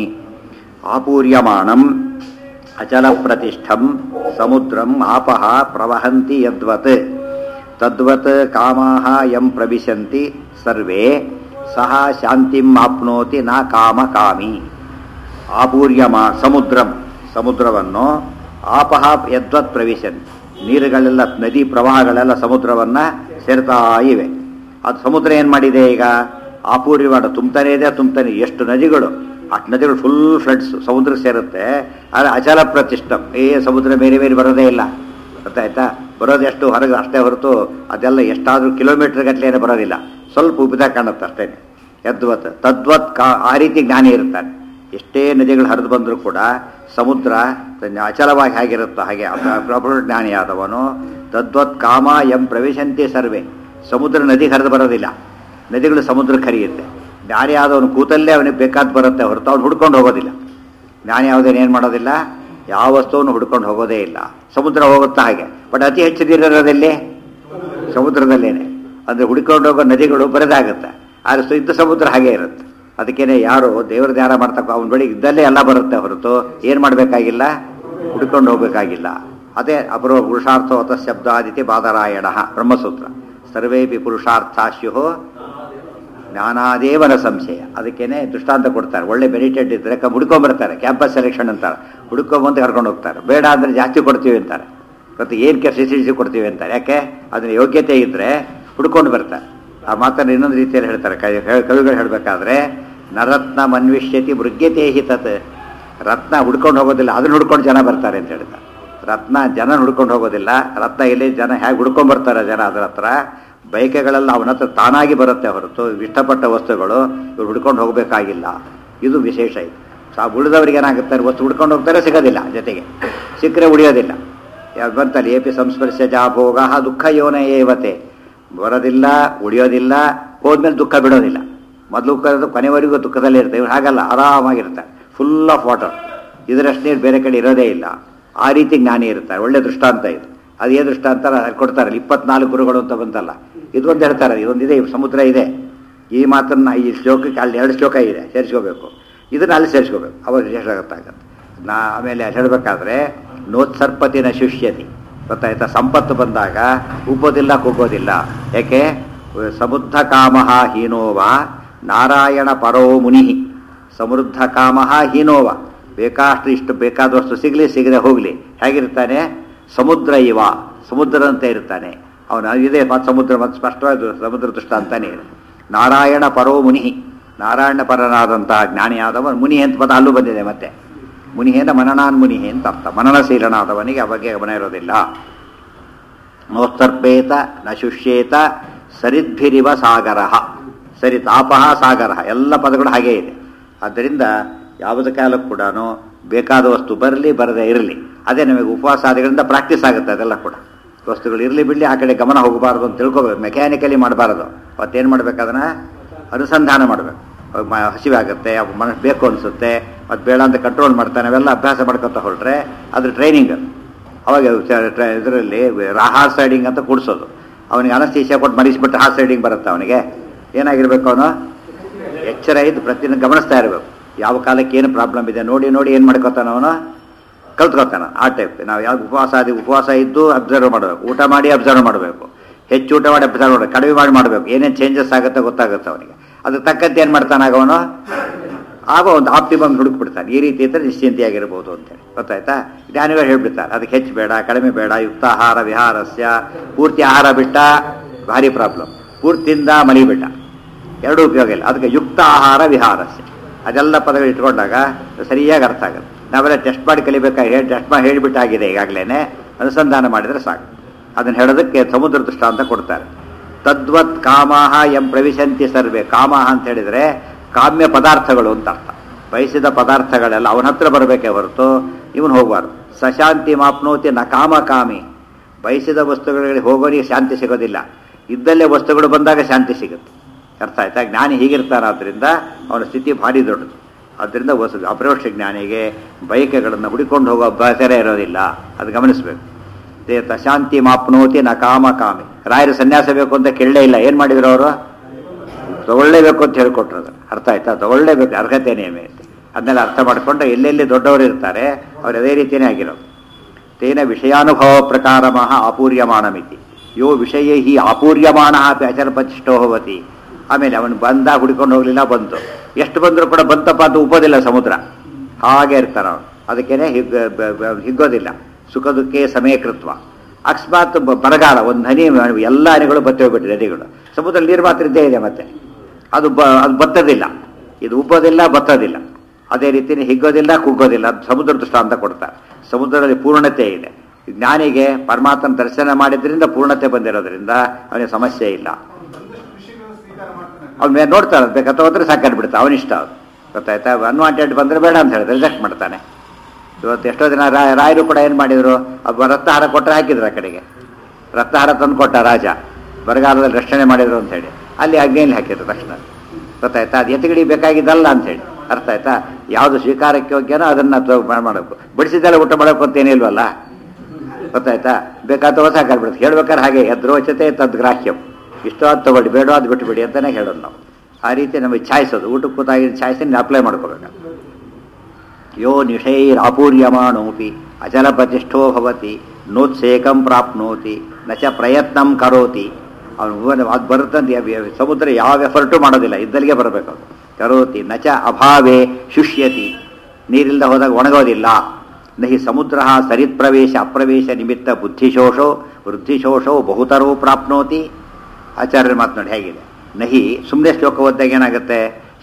ಆಪೂರ್ಯಮಾಣಂ ಅಚಲ ಪ್ರತಿಷ್ಠಂ ಸಮುದ್ರಂ ಆಪಹ ಪ್ರವಹಂತಿ ಯದ್ವತ್ ತದ್ವತ್ ಕಾಮಾಹ ಯಂ ಪ್ರವಿಶಂತಿ ಸರ್ವೇ ಸಹ ಶಾಂತಿಂ ಆಪ್ನೋತಿ ನ ಕಾಮಕಾಮಿ ಆಪೂರ್ಯಮಾ ಸಮುದ್ರಂ ಸಮುದ್ರವನ್ನು ಆಪಹ ಯದ್ವತ್ ಪ್ರವೇಶನ್ ನೀರುಗಳೆಲ್ಲ ನದಿ ಪ್ರವಾಹಗಳೆಲ್ಲ ಸಮುದ್ರವನ್ನ ಸೇರ್ತಾ ಇವೆ ಅದು ಸಮುದ್ರ ಏನ್ ಮಾಡಿದೆ ಈಗ ಆಪೂರ್ಯವಾಡ ತುಂಬ್ತಾನೆ ಇದೆ ತುಂಬ್ತಾನೆ ಎಷ್ಟು ನದಿಗಳು ಅಷ್ಟು ನದಿಗಳು ಫುಲ್ ಫ್ಲಡ್ಸ್ ಸಮುದ್ರಕ್ಕೆ ಸೇರುತ್ತೆ ಆದರೆ ಅಚಲ ಪ್ರತಿಷ್ಠಂ ಏ ಸಮುದ್ರ ಬೇರೆ ಬೇರೆ ಬರೋದೇ ಇಲ್ಲ ಗೊತ್ತಾಯ್ತಾ ಬರೋದು ಎಷ್ಟು ಹೊರಗೆ ಅಷ್ಟೇ ಹೊರತು ಅದೆಲ್ಲ ಎಷ್ಟಾದ್ರೂ ಕಿಲೋಮೀಟರ್ ಗಟ್ಟಲೆ ಬರೋದಿಲ್ಲ ಸ್ವಲ್ಪ ಉಬ್ಬಿದ ಕಾಣುತ್ತೆ ಅಷ್ಟೇ ಯದ್ವತ್ ತದ್ವತ್ ಕಾ ಆ ರೀತಿ ಜ್ಞಾನಿ ಇರ್ತಾನೆ ಎಷ್ಟೇ ನದಿಗಳು ಹರಿದು ಬಂದರೂ ಕೂಡ ಸಮುದ್ರ ತನ್ನ ಅಚಲವಾಗಿ ಹೇಗಿರುತ್ತೋ ಹಾಗೆ ಪ್ರಬಲ ಜ್ಞಾನಿಯಾದವನು ತದ್ವತ್ ಕಾಮ ಎಂ ಪ್ರವೇಶಂತೆ ಸರ್ವೆ ಸಮುದ್ರ ನದಿ ಹರಿದು ಬರೋದಿಲ್ಲ ನದಿಗಳು ಸಮುದ್ರಕ್ಕೆ ಹರಿಯುತ್ತೆ ಜ್ಞಾನಿ ಆದವನು ಕೂತಲ್ಲೇ ಅವನಿಗೆ ಬೇಕಾದ ಬರುತ್ತೆ ಹೊರತು ಅವ್ನು ಹುಡ್ಕೊಂಡು ಹೋಗೋದಿಲ್ಲ ಜ್ಞಾನಿ ಯಾವುದೇನು ಏನು ಮಾಡೋದಿಲ್ಲ ಯಾವ ವಸ್ತುವನ್ನು ಹುಡ್ಕೊಂಡು ಹೋಗೋದೇ ಇಲ್ಲ ಸಮುದ್ರ ಹೋಗುತ್ತಾ ಹಾಗೆ ಬಟ್ ಅತಿ ಹೆಚ್ಚು ನೀರು ಇರೋದೆಲ್ಲಿ ಸಮುದ್ರದಲ್ಲೇನೆ ಅಂದರೆ ಹುಡ್ಕೊಂಡು ಹೋಗೋ ನದಿಗಳು ಬರದಾಗುತ್ತೆ ಆದರೆ ಸು- ಇದ್ದ ಸಮುದ್ರ ಹಾಗೆ ಇರುತ್ತೆ ಅದಕ್ಕೇನೆ ಯಾರು ದೇವರ ಧ್ಯಾನ ಮಾಡ್ತಕ್ಕ ಅವನ ಬಳಿ ಇದ್ದಲ್ಲೇ ಎಲ್ಲ ಬರುತ್ತೆ ಹೊರತು ಏನು ಮಾಡಬೇಕಾಗಿಲ್ಲ ಹುಡ್ಕೊಂಡು ಹೋಗಬೇಕಾಗಿಲ್ಲ ಅದೇ ಅಪರೋ ಪುರುಷಾರ್ಥವತ ಶಬ್ದಾದಿತಿ ಬಾದರಾಯಣ ಬ್ರಹ್ಮಸೂತ್ರ ಸರ್ವೇಪಿ ಪುರುಷಾರ್ಥಾಶ್ಯು ಜ್ಞಾನಾದೇವನ ಸಂಶಯ ಅದಕ್ಕೇನೆ ದೃಷ್ಟಾಂತ ಕೊಡ್ತಾರೆ ಒಳ್ಳೆ ಮೆಡಿಟೇಟ್ ಇದ್ರೆ ಕ ಹುಡ್ಕೊಂಬರ್ತಾರೆ ಕ್ಯಾಂಪಸ್ ಸೆಲೆಕ್ಷನ್ ಅಂತಾರೆ ಹುಡ್ಕೊಂಬಂದು ಕರ್ಕೊಂಡು ಹೋಗ್ತಾರೆ ಬೇಡ ಅಂದರೆ ಜಾಸ್ತಿ ಕೊಡ್ತೀವಿ ಅಂತಾರೆ ಮತ್ತು ಏನು ಫೆಸಿಲಿಟಿ ಕೊಡ್ತೀವಿ ಅಂತಾರೆ ಯಾಕೆ ಅದನ್ನ ಯೋಗ್ಯತೆ ಇದ್ದರೆ ಹುಡ್ಕೊಂಡು ಬರ್ತಾರೆ ಆ ಮಾತನ್ನು ಇನ್ನೊಂದು ರೀತಿಯಲ್ಲಿ ಹೇಳ್ತಾರೆ ಕವಿ- ಕವಿಗಳು ಹೇಳಬೇಕಾದ್ರೆ ನರತ್ನ ಮನ್ವಿಷ್ಯತಿ ಮೃಗ್ಯತೆ ಹಿ ತತ್ ರತ್ನ ಹುಡ್ಕೊಂಡು ಹೋಗೋದಿಲ್ಲ ಅದನ್ನ ಹುಡ್ಕೊಂಡು ಜನ ಬರ್ತಾರೆ ಅಂತ ಹೇಳ್ತಾರೆ ರತ್ನ ಜನ ಹುಡ್ಕೊಂಡು ಹೋಗೋದಿಲ್ಲ ರತ್ನ ಎಲ್ಲಿ ಜನ ಹೇಗೆ ಹುಡ್ಕೊಂಡ್ ಬರ್ತಾರೆ ಜನ ಅದರ ಹತ್ರ ಬೈಕೆಗಳೆಲ್ಲ ಅವನ ಹತ್ರ ತಾನಾಗಿ ಬರುತ್ತೆ ಹೊರತು ಇಷ್ಟಪಟ್ಟ ವಸ್ತುಗಳು ಇವ್ರು ಹುಡ್ಕೊಂಡು ಹೋಗಬೇಕಾಗಿಲ್ಲ ಇದು ವಿಶೇಷ ಇದು ಸಾ ಉಳಿದವ್ರಿಗೆ ಏನಾಗುತ್ತೆ ವಸ್ತು ಹುಡ್ಕೊಂಡು ಹೋಗ್ತಾರೆ ಸಿಗೋದಿಲ್ಲ ಜೊತೆಗೆ ಸಿಕ್ಕರೆ ಉಳಿಯೋದಿಲ್ಲ ಯಾವ್ದು ಬಂತಲ್ಲ ಎ ಪಿ ಸಂಸ್ಪರ್ಶ ಜಾಭೋಗ ದುಃಖ ಯೋನ ಏವತೆ ಬರೋದಿಲ್ಲ ಉಳಿಯೋದಿಲ್ಲ ಹೋದ್ಮೇಲೆ ದುಃಖ ಬಿಡೋದಿಲ್ಲ ಮೊದಲು ಕರೆದು ಕೊನೆವರೆಗೂ ದುಃಖದಲ್ಲೇ ಇರ್ತಾರೆ ಇವ್ರು ಹಾಗಲ್ಲ ಆರಾಮಾಗಿರ್ತಾರೆ ಫುಲ್ ಆಫ್ ವಾಟರ್ ಇದರಷ್ಟು ನೀರು ಬೇರೆ ಕಡೆ ಇರೋದೇ ಇಲ್ಲ ಆ ರೀತಿ ಜ್ಞಾನಿ ಇರ್ತಾರೆ ಒಳ್ಳೆ ದೃಷ್ಟಾಂತ ಇದು ಅದೇ ದೃಷ್ಟಾಂತ ಕೊಡ್ತಾರಲ್ಲ ಇಪ್ಪತ್ನಾಲ್ಕು ಗುರುಗಳು ಅಂತ ಬಂತಲ್ಲ ಇದೊಂದು ಹೇಳ್ತಾರೆ ಇದೊಂದಿದೆ ಈ ಸಮುದ್ರ ಇದೆ ಈ ಮಾತನ್ನ ಈ ಶ್ಲೋಕಕ್ಕೆ ಅಲ್ಲಿ ಎರಡು ಶ್ಲೋಕ ಇದೆ ಸೇರಿಸ್ಕೋಬೇಕು ಇದನ್ನ ಅಲ್ಲಿ ಸೇರಿಸ್ಕೋಬೇಕು ಅವಾಗ ವಿಶೇಷ ಗೊತ್ತಾಗತ್ತೆ ನಾ ಆಮೇಲೆ ಹೇಳಬೇಕಾದ್ರೆ ನೋತ್ಸರ್ಪತಿನ ಶಿಷ್ಯತಿ ಗೊತ್ತಾಯ್ತಾ ಸಂಪತ್ತು ಬಂದಾಗ ಉಬ್ಬೋದಿಲ್ಲ ಕುಗ್ಗೋದಿಲ್ಲ ಯಾಕೆ ಸಮುದ್ಧ ಕಾಮಃ ಹೀನೋವ ನಾರಾಯಣ ಪರೋ ಮುನಿ ಸಮೃದ್ಧ ಕಾಮಃ ಹೀನೋವ ಬೇಕಾಷ್ಟು ಇಷ್ಟು ಬೇಕಾದಷ್ಟು ಸಿಗಲಿ ಸಿಗದೆ ಹೋಗಲಿ ಹೇಗಿರ್ತಾನೆ ಸಮುದ್ರ ಇವ ಸಮುದ್ರದಂತೆ ಇರ್ತಾನೆ ಅವನು ಇದೆ ಮತ್ತು ಸಮುದ್ರ ಮತ್ತು ಸ್ಪಷ್ಟವಾದ ಸಮುದ್ರ ದೃಷ್ಟ ಅಂತಾನೆ ಇದೆ ನಾರಾಯಣ ಪರೋ ಮುನಿ ನಾರಾಯಣ ಪರನಾದಂತಹ ಜ್ಞಾನಿಯಾದವ ಮುನಿ ಅಂತ ಪದ ಅಲ್ಲೂ ಬಂದಿದೆ ಮತ್ತೆ ಮುನಿಹೇನ ಮನನಾನ್ ಮುನಿಹೆ ಅಂತ ಅರ್ಥ ಮನನಶೀಲನಾದವನಿಗೆ ಆ ಬಗ್ಗೆ ಗಮನ ಇರೋದಿಲ್ಲ ನೋಸ್ತರ್ಪೇತ ನ ಶುಷ್ಯೇತ ಸರಿದ್ಭಿರಿವ ಸಾಗರ ಸರಿ ತಾಪಃ ಸಾಗರ ಎಲ್ಲ ಪದಗಳು ಹಾಗೇ ಇದೆ ಆದ್ದರಿಂದ ಯಾವುದ ಕಾಲಕ್ಕೂ ಕೂಡ ಬೇಕಾದ ವಸ್ತು ಬರಲಿ ಬರದೇ ಇರಲಿ ಅದೇ ನಮಗೆ ಉಪವಾಸಾದಿಗಳಿಂದ ಪ್ರಾಕ್ಟೀಸ್ ಆಗುತ್ತೆ ಅದೆಲ್ಲ ಕೂಡ ವಸ್ತುಗಳು ಇರಲಿ ಬಿಡಲಿ ಆ ಕಡೆ ಗಮನ ಹೋಗಬಾರ್ದು ಅಂತ ತಿಳ್ಕೊಬೇಕು ಮೆಕ್ಯಾನಿಕಲಿ ಮಾಡಬಾರ್ದು ಅವತ್ತೇನು ಮಾಡ್ಬೇಕು ಅದನ್ನ ಅನುಸಂಧಾನ ಮಾಡಬೇಕು ಹಸಿವೆ ಆಗುತ್ತೆ ಮನಸ್ಸು ಬೇಕು ಅನಿಸುತ್ತೆ ಮತ್ತು ಬೇಡ ಅಂತ ಕಂಟ್ರೋಲ್ ಮಾಡ್ತಾನೆ ಅವೆಲ್ಲ ಅಭ್ಯಾಸ ಮಾಡ್ಕೊತ ಹೊರಟ್ರೆ ಅದು ಟ್ರೈನಿಂಗ್ ಅವಾಗ ಇದರಲ್ಲಿ ಹಾರ್ಸ್ ರೈಡಿಂಗ್ ಅಂತ ಕೂಡಿಸೋದು ಅವನಿಗೆ ಅನಸ್ತೀಸಿಯ ಕೊಟ್ಟು ಮರಿಸ್ಬಿಟ್ಟು ಹಾರ್ಸ್ ರೈಡಿಂಗ್ ಬರುತ್ತೆ ಅವನಿಗೆ ಏನಾಗಿರ್ಬೇಕು ಅವನು ಎಚ್ಚರ ಇದ್ದು ಪ್ರತಿದಿನ ಗಮನಿಸ್ತಾ ಇರಬೇಕು ಯಾವ ಕಾಲಕ್ಕೆ ಏನು ಪ್ರಾಬ್ಲಮ್ ಇದೆ ನೋಡಿ ನೋಡಿ ಏನು ಮಾಡ್ಕೋತಾನ ಅವನು ಕಲ್ತ್ಕೊತಾನ ಆ ಟೈಪ್ ನಾವು ಯಾವ ಉಪವಾಸ ಆದಿ ಉಪವಾಸ ಇದ್ದು ಅಬ್ಸರ್ವ್ ಮಾಡಬೇಕು ಊಟ ಮಾಡಿ ಅಬ್ಸರ್ವ್ ಮಾಡಬೇಕು ಹೆಚ್ಚು ಊಟ ಮಾಡಿ ಅಬ್ಸರ್ವ್ ಮಾಡಬೇಕು ಕಡಿಮೆ ಮಾಡಿ ಮಾಡಬೇಕು ಏನೇನು ಚೇಂಜಸ್ ಆಗುತ್ತೆ ಗೊತ್ತಾಗುತ್ತೆ ಅವನಿಗೆ ಅದಕ್ಕೆ ತಕ್ಕಂತೆ ಏನು ಮಾಡ್ತಾನಾಗ ಅವನು ಆಗ ಒಂದು ಆಪ್ಟಿಮಮ್ ಹುಡುಕ್ಬಿಡ್ತಾನೆ ಈ ರೀತಿ ಇದ್ದರೆ ನಿಶ್ಚಿಂತೆಯಾಗಿರ್ಬೋದು ಅಂತೇಳಿ ಗೊತ್ತಾಯ್ತಾ ಜ್ಞಾನಿಗಳು ಹೇಳ್ಬಿಡ್ತಾರೆ ಅದಕ್ಕೆ ಹೆಚ್ಚು ಬೇಡ ಕಡಿಮೆ ಬೇಡ ಯುಕ್ತ ಆಹಾರ ವಿಹಾರಸ್ಯ ಪೂರ್ತಿ ಆಹಾರ ಬಿಟ್ಟ ಭಾರಿ ಪ್ರಾಬ್ಲಮ್ ಪೂರ್ತಿಯಿಂದ ಮಲಿ ಬಿಟ್ಟ ಎರಡೂ ಉಪಯೋಗ ಇಲ್ಲ ಅದಕ್ಕೆ ಯುಕ್ತ ಆಹಾರ ವಿಹಾರಸ್ಯ ಅದೆಲ್ಲ ಪದಗಳು ಇಟ್ಕೊಂಡಾಗ ಸರಿಯಾಗಿ ಅರ್ಥ ಆಗುತ್ತೆ ನಾವೆಲ್ಲ ಟೆಸ್ಟ್ ಮಾಡಿ ಕಲಿಬೇಕಾಗಿ ಹೇಳಿ ಟೆಸ್ಟ್ ಮಾಡಿ ಹೇಳಿಬಿಟ್ಟಾಗಿದೆ ಈಗಾಗಲೇ ಅನುಸಂಧಾನ ಮಾಡಿದರೆ ಸಾಕು ಅದನ್ನು ಹೇಳೋದಕ್ಕೆ ಸಮುದ್ರ ದೃಷ್ಟಾಂತ ಕೊಡ್ತಾರೆ ತದ್ವತ್ ಕಾಮಾಹ ಎಂ ಪ್ರವಿಶಂತಿ ಸರ್ವೆ ಕಾಮಹ ಅಂತ ಹೇಳಿದರೆ ಕಾಮ್ಯ ಪದಾರ್ಥಗಳು ಅಂತ ಅರ್ಥ ಬಯಸಿದ ಪದಾರ್ಥಗಳೆಲ್ಲ ಅವನ ಹತ್ರ ಬರಬೇಕೇ ಹೊರತು ಇವನು ಹೋಗಬಾರ್ದು ಸಶಾಂತಿ ಮಾಪ್ನೋತಿ ನ ಕಾಮ ಕಾಮಿ ಬಯಸಿದ ವಸ್ತುಗಳಿಗೆ ಹೋಗೋರಿಗೆ ಶಾಂತಿ ಸಿಗೋದಿಲ್ಲ ಇದ್ದಲ್ಲೇ ವಸ್ತುಗಳು ಬಂದಾಗ ಶಾಂತಿ ಸಿಗುತ್ತೆ ಅರ್ಥ ಆಯ್ತಾ ಜ್ಞಾನಿ ಹೀಗಿರ್ತಾನಾದ್ರಿಂದ ಅವನ ಸ್ಥಿತಿ ಭಾರಿ ದೊಡ್ಡದು ಆದ್ದರಿಂದ ವಸ್ತು ಅಪರೋಕ್ಷ ಜ್ಞಾನಿಗೆ ಬಯಕೆಗಳನ್ನು ಹುಡಿಕೊಂಡು ಹೋಗೋ ಅಭ್ಯಾಸರೇ ಇರೋದಿಲ್ಲ ಅದು ಗಮನಿಸಬೇಕು ಶಾಂತಿ ಮಾಪ್ನೋತಿ ನ ಕಾಮ ಕಾಮಿ ರಾಯರು ಸನ್ಯಾಸ ಬೇಕು ಅಂತ ಕೇಳಲೇ ಇಲ್ಲ ಏನು ಮಾಡಿದ್ರು ಅವರು ತಗೊಳ್ಳೇಬೇಕು ಅಂತ ಹೇಳ್ಕೊಟ್ರು ಅದು ಅರ್ಥ ಆಯ್ತಾ ತಗೊಳ್ಳೇಬೇಕು ಅರ್ಹತೆ ನೇಮೆ ಅದನ್ನೆಲ್ಲ ಅರ್ಥ ಮಾಡಿಕೊಂಡು ಎಲ್ಲೆಲ್ಲಿ ದೊಡ್ಡವರು ಇರ್ತಾರೆ ಅವ್ರು ಅದೇ ರೀತಿಯೇ ಆಗಿರೋದು ತೇನ ವಿಷಯಾನುಭವ ಪ್ರಕಾರ ಮಹ ಅಪೂರ್ಯಮಾಣ ಮಿತಿ ಯೋ ವಿಷಯ ಹಿ ಅಪೂರ್ಯಮಾಣ ಅಪಿ ಅಚರಪತಿಷ್ಠೋ ಭವತಿ ಆಮೇಲೆ ಅವನು ಬಂದ ಹುಡ್ಕೊಂಡು ಹೋಗ್ಲಿಲ್ಲ ಬಂತು ಎಷ್ಟು ಬಂದರೂ ಕೂಡ ಬಂತಪ್ಪ ಅಂತ ಉಪೋದಿಲ್ಲ ಸಮುದ್ರ ಹಾಗೆ ಇರ್ತಾನೆ ಅವನು ಅದಕ್ಕೇನೆ ಹಿಗ್ ಬ- ಬ- ಹಿಗ್ಗೋದಿಲ್ಲ ಸುಖ ದುಃಖೇ ಸಮಯಕೃತ್ವ ಅಕಸ್ಮಾತ್ ಬ- ಬರಗಾಲ ಒಂದು ಹನಿ ಎಲ್ಲ ಹನಿಗಳು ಬತ್ತಿ ಹೋಗ್ಬಿಟ್ಟಿದೆ ನದಿಗಳು ಸಮುದ್ರ ನೀರು ಮಾತ್ರ ಇದ್ದೇ ಇದೆ ಮತ್ತೆ ಅದು ಬ ಅದು ಬತ್ತದಿಲ್ಲ ಇದು ಉಬ್ಬೋದಿಲ್ಲ ಬತ್ತದಿಲ್ಲ ಅದೇ ರೀತಿನೇ ಹಿಗ್ಗೋದಿಲ್ಲ ಕುಗ್ಗೋದಿಲ್ಲ ಅದು ಸಮುದ್ರ ದೃಷ್ಟಾಂತ ಕೊಡ್ತಾರೆ ಸಮುದ್ರದಲ್ಲಿ ಪೂರ್ಣತೆ ಇದೆ ಜ್ಞಾನಿಗೆ ಪರಮಾತ್ಮನ ದರ್ಶನ ಮಾಡಿದ್ರಿಂದ ಪೂರ್ಣತೆ ಬಂದಿರೋದ್ರಿಂದ ಅವನಿಗೆ ಸಮಸ್ಯೆ ಇಲ್ಲ ಅವ್ನ ಮೇಲೆ ನೋಡ್ತಾನೆ ಬೇಕಾದ ಹೋದ್ರೆ ಸಾಕಾಡ್ಬಿಡ್ತಾ ಅವನಿಷ್ಟ ಅದು ಗೊತ್ತಾಯ್ತಾ ಅನ್ವಾಂಟೆಡ್ ಬಂದರೆ ಬೇಡ ಅಂತ ಹೇಳಿದ್ರೆ ರಿಜೆಕ್ಟ್ ಮಾಡ್ತಾನೆ ಇವತ್ತು ಎಷ್ಟೋ ದಿನ ರಾ- ರಾಯರು ಕೂಡ ಏನು ಮಾಡಿದ್ರು ಒಬ್ಬ ರಕ್ತಹಾರ ಕೊಟ್ಟರೆ ಹಾಕಿದ್ರು ಆ ಕಡೆಗೆ ರಕ್ತಹಾರ ತಂದು ಕೊಟ್ಟ ರಾಜ ಬರಗಾಲದಲ್ಲಿ ರಕ್ಷಣೆ ಮಾಡಿದ್ರು ಅಂತ ಹೇಳಿ ಅಲ್ಲಿ ಅಗ್ನಿಯಲ್ಲಿ ಹಾಕಿದ್ರು ತಕ್ಷಣ ಗೊತ್ತಾಯ್ತಾ ಅದು ಎತ್ತಗಡಿ ಬೇಕಾಗಿದ್ದಲ್ಲ ಅಂತ ಹೇಳಿ ಅರ್ಥ ಆಯ್ತಾ ಯಾವುದು ಸ್ವೀಕಾರಕ್ಕೆ ಯೋಗ್ಯನೋ ಅದನ್ನ ತೊ- ಮಾಡ್- ಮಾಡಬೇಕು ಬಡಿಸಿದ್ದೆಲ್ಲ ಊಟ ಮಾಡಬೇಕು ಅಂತ ಏನಿಲ್ವಲ್ಲ ಗೊತ್ತಾಯ್ತಾ ಬೇಕಾದ ಹೊಸ ಹಾಕಾಡ್ಬಿಡುತ್ತೆ ಹೇಳ್ಬೇಕಾದ್ರೆ ಹಾಗೆ ಯದ್ರೋಚತೆ ತದ್ ಗ್ರಾಹ್ಯಂ ಇಷ್ಟೋ ಅದು ತಗೊಳ್ಳಿ ಬೇಡೋ ಅದು ಬಿಟ್ಟುಬಿಡಿ ಅಂತಾನೆ ಹೇಳೋದು ನಾವು ಆ ರೀತಿ ನಮಗೆ ಛಾಯಿಸೋದು ಊಟಕ್ಕೆ ಕೂತಾಗಿನ ಛಾಯಿಸಿ ಅಪ್ಲೈ ಮಾಡ್ಕೋಬೇಕು ಯೋ ನಿಷೈರಾಪೂರ್ಯಮಾಣೋಪಿ ಅಚಲಪ್ರತಿಷ್ಠೋ ಭವತಿ ನೋತ್ಸೇಕಂ ಪ್ರಾಪ್ನೋತಿ ನ ಚ ಪ್ರಯತ್ನಂ ಕರೋತಿ ಅವನು ಅದು ಬರುತ್ತಂತ ಯಾವ- ಸಮುದ್ರ ಯಾವ ಎಫರ್ಟು ಮಾಡೋದಿಲ್ಲ ಇದ್ದಲ್ಲಿಗೆ ಬರಬೇಕು ಅದು ಕರೋತಿ ನ ಚ ಅಭಾವೇ ಶುಷ್ಯತಿ ನೀರಿಲ್ಲದೆ ಹೋದಾಗ ಒಣಗೋದಿಲ್ಲ ನಹಿ ಸಮುದ್ರ ಸರಿತ್ ಪ್ರವೇಶ ಅಪ್ರವೇಶ ನಿಮಿತ್ತ ಬುದ್ಧಿಶೋಷೋ ವೃದ್ಧಿಶೋಷೋ ಬಹುತರೋ ಪ್ರಾಪ್ನೋತಿ ಆಚಾರ್ಯರ ಮಾತು ನೋಡಿ ಹೇಗಿದೆ ನಹಿ ಸುಮ್ಮನೆ ಶ್ಲೋಕ ಓದಿದಾಗ ಏನಾಗುತ್ತೆ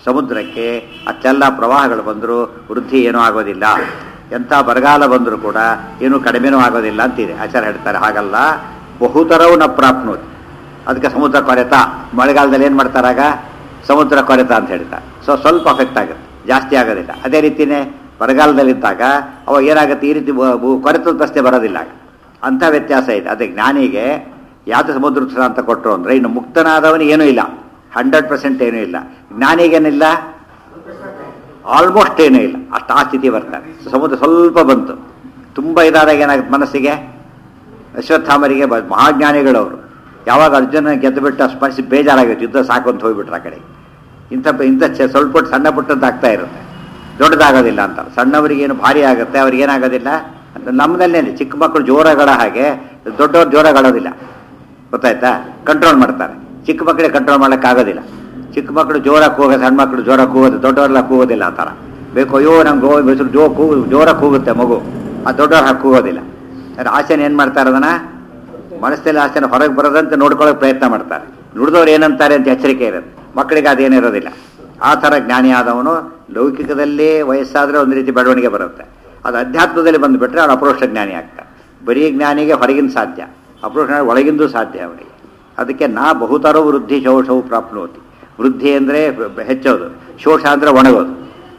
ಸಮುದ್ರಕ್ಕೆ ಅಷ್ಟೆಲ್ಲ ಪ್ರವಾಹಗಳು ಬಂದರೂ ವೃದ್ಧಿ ಏನೂ ಆಗೋದಿಲ್ಲ ಎಂಥ ಬರಗಾಲ ಬಂದರೂ ಕೂಡ ಏನೂ ಕಡಿಮೆನೂ ಆಗೋದಿಲ್ಲ ಅಂತಿದೆ ಆಚಾರ್ಯ ಹೇಳ್ತಾರೆ ಹಾಗಲ್ಲ ಬಹುತರವು ನ ಪ್ರಾಪ್ನೋತಿ ಅದಕ್ಕೆ ಸಮುದ್ರ ಕೊರೆತ ಮಳೆಗಾಲದಲ್ಲಿ ಏನು ಮಾಡ್ತಾರಾಗ ಸಮುದ್ರ ಕೊರೆತ ಅಂತ ಹೇಳ್ತಾರೆ ಸೊ ಸ್ವಲ್ಪ ಅಫೆಕ್ಟ್ ಆಗುತ್ತೆ ಜಾಸ್ತಿ ಆಗೋದಿಲ್ಲ ಅದೇ ರೀತಿಯೇ ಬರಗಾಲದಲ್ಲಿದ್ದಾಗ ಅವಾಗ ಏನಾಗುತ್ತೆ ಈ ರೀತಿ ಬ- ಬು- ಕೊರೆತದ ಪ್ರಶ್ನೆ ಬರೋದಿಲ್ಲ ಆಗ. ಅಂಥ ವ್ಯತ್ಯಾಸ ಇದೆ ಅದೇ ಜ್ಞಾನಿಗೆ ಯಾವುದು ಸಮುದ್ರ ಉತ್ತರ ಅಂತ ಕೊಟ್ಟರು ಅಂದರೆ ಇನ್ನು ಮುಕ್ತನಾದವನಿಗೆ ಏನೂ ಇಲ್ಲ ಹಂಡ್ರೆಡ್ ಪರ್ಸೆಂಟ್ ಏನೂ ಇಲ್ಲ ಜ್ಞಾನಿಗೇನಿಲ್ಲ ಆಲ್ಮೋಸ್ಟ್ ಏನೂ ಇಲ್ಲ ಅಷ್ಟು ಆ ಸ್ಥಿತಿ ಬರ್ತಾರೆ ಸಮುದ್ರ ಸ್ವಲ್ಪ ಬಂತು ತುಂಬ ಇದಾದಾಗ ಏನಾಗುತ್ತೆ ಮನಸ್ಸಿಗೆ ಅಶ್ವತ್ಥಾಮರಿಗೆ ಬ ಮಹಾಜ್ಞಾನಿಗಳು ಅವರು ಯಾವಾಗ ಅರ್ಜುನ ಗೆದ್ದು ಬಿಟ್ಟು ಸ್ಪರ್ಶಿ ಬೇಜಾರಾಗುತ್ತೆ ಯುದ್ಧ ಸಾಕು ಅಂತ ಹೋಗ್ಬಿಟ್ರು ಆ ಕಡೆ ಇಂಥ ಇಂಥ ಚ- ಸ್ವಲ್ಪ ಪುಟ್ಟ ಸಣ್ಣ ಪುಟ್ಟದ್ದು ಆಗ್ತಾ ಇರುತ್ತೆ ದೊಡ್ಡದಾಗೋದಿಲ್ಲ ಅಂತ ಸಣ್ಣವರಿಗೆ ಏನು ಭಾರಿ ಆಗುತ್ತೆ ಅವ್ರಿಗೆ ಏನಾಗೋದಿಲ್ಲ ಅಂತ ನಮ್ಮದಲ್ಲೇನೆ ಚಿಕ್ಕ ಮಕ್ಕಳು ಜೋರಗಳ ಹಾಗೆ ದೊಡ್ಡವ್ರು ಜೋರಾಗಳೋದಿಲ್ಲ ಗೊತ್ತಾಯ್ತಾ ಕಂಟ್ರೋಲ್ ಮಾಡ್ತಾರೆ ಚಿಕ್ಕ ಮಕ್ಕಳಿಗೆ ಕಂಟ್ರೋಲ್ ಮಾಡೋಕ್ಕಾಗೋದಿಲ್ಲ ಚಿಕ್ಕ ಮಕ್ಕಳು ಜೋರಾಗಿ ಕೂಗ ಸಣ್ಣ ಮಕ್ಕಳು ಜೋರಾಗಿ ಕೂಗೋದು ದೊಡ್ಡವರೆಲ್ಲ ಕೂಗೋದಿಲ್ಲ ಆ ಥರ ಬೇಕು ಅಯ್ಯೋ ನಂಗೆ ಗೋ ಹೆಸರು ಜೋ ಕೂಗು ಜೋರಾಗಿ ಕೂಗುತ್ತೆ ಮಗು ಆ ದೊಡ್ಡವ್ರು ಹಾಗೆ ಕೂಗೋದಿಲ್ಲ ಅದ್ರ ಆಸೆನ ಏನು ಮಾಡ್ತಾರೆ ಅದನ್ನ ಮನಸ್ಸಲ್ಲಿ ಆಸೆನ ಹೊರಗೆ ಬರೋದಂತೆ ನೋಡ್ಕೊಳ್ಳೋಕೆ ಪ್ರಯತ್ನ ಮಾಡ್ತಾರೆ ನುಡಿದವ್ರು ಏನಂತಾರೆ ಅಂತ ಎಚ್ಚರಿಕೆ ಇರುತ್ತೆ ಮಕ್ಕಳಿಗೆ ಅದೇನಿರೋದಿಲ್ಲ ಆ ಥರ ಜ್ಞಾನಿ ಆದವನು ಲೌಕಿಕದಲ್ಲಿ ವಯಸ್ಸಾದರೆ ಒಂದು ರೀತಿ ಬೆಳವಣಿಗೆ ಬರುತ್ತೆ ಅದು ಅಧ್ಯಾತ್ಮದಲ್ಲಿ ಬಂದುಬಿಟ್ರೆ ಅವನು ಅಪ್ರೋಷ್ಟ ಜ್ಞಾನಿ ಆಗ್ತಾನೆ ಬರೀ ಜ್ಞಾನಿಗೆ ಹೊರಗಿನ ಸಾಧ್ಯ ಅಪ್ರೋಷ್ಟ ಜ್ಞಾನಿ ಒಳಗಿಂದು ಸಾಧ್ಯ ಅವನಿಗೆ ಅದಕ್ಕೆ ನಾ ಬಹುತರೋ ವೃದ್ಧಿ ಶೋಷವು ಪ್ರಾಪ್ನೋತಿ ವೃದ್ಧಿ ಅಂದರೆ ಹೆಚ್ಚೋದು ಶೋಷ ಅಂದರೆ ಒಣಗೋದು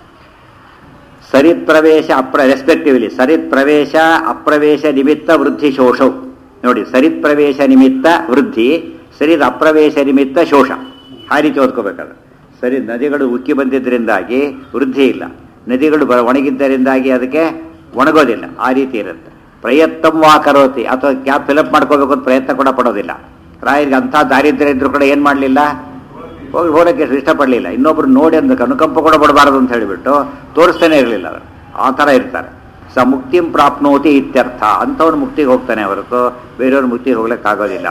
ಸರಿತ್ ಪ್ರವೇಶ ಅಪ್ರ ರೆಸ್ಪೆಕ್ಟಿವ್ಲಿ ಸರಿತ್ ಪ್ರವೇಶ ಅಪ್ರವೇಶ ನಿಮಿತ್ತ ವೃದ್ಧಿ ಶೋಷವು ನೋಡಿ ಸರಿತ್ ಪ್ರವೇಶ ನಿಮಿತ್ತ ವೃದ್ಧಿ ಸರಿತ್ ಅಪ್ರವೇಶ ನಿಮಿತ್ತ ಶೋಷ ಆ ರೀತಿ ಓದ್ಕೋಬೇಕಾದ್ರೆ ಸರಿ ನದಿಗಳು ಉಕ್ಕಿ ಬಂದಿದ್ದರಿಂದಾಗಿ ವೃದ್ಧಿ ಇಲ್ಲ ನದಿಗಳು ಬ ಒಣಗಿದ್ದರಿಂದಾಗಿ ಅದಕ್ಕೆ ಒಣಗೋದಿಲ್ಲ ಆ ರೀತಿ ಇರುತ್ತೆ ಪ್ರಯತ್ನ ವಾ ಕರೋತಿ ಅಥವಾ ಕ್ಯಾಪ್ ಫಿಲಪ್ ಮಾಡ್ಕೋಬೇಕು ಅಂತ ಪ್ರಯತ್ನ ಕೂಡ ಪಡೋದಿಲ್ಲ ರಾಯರಿಗೆ ಅಂಥ ದಾರಿದ್ರ್ಯ ಇದ್ರೂ ಕೂಡ ಏನು ಮಾಡಲಿಲ್ಲ ಹೋಗಿ ಹೋಗಕ್ಕೆ ಇಷ್ಟಪಡಲಿಲ್ಲ ಇನ್ನೊಬ್ರು ನೋಡಿ ಅಂದ್ರೆ ಅನುಕಂಪ ಕೂಡ ಪಡಬಾರದು ಅಂತ ಹೇಳಿಬಿಟ್ಟು ತೋರಿಸ್ತಾನೆ ಇರಲಿಲ್ಲ ಅವರು ಆ ಥರ ಇರ್ತಾರೆ ಸ ಮುಕ್ತಿಂ ಪ್ರಾಪ್ನೋತಿ ಇತ್ಯರ್ಥ ಅಂಥವ್ರು ಮುಕ್ತಿಗೆ ಹೋಗ್ತಾನೆ ಹೊರತು ಬೇರೆಯವ್ರ ಮುಕ್ತಿಗೆ ಹೋಗ್ಲಿಕ್ಕಾಗೋದಿಲ್ಲ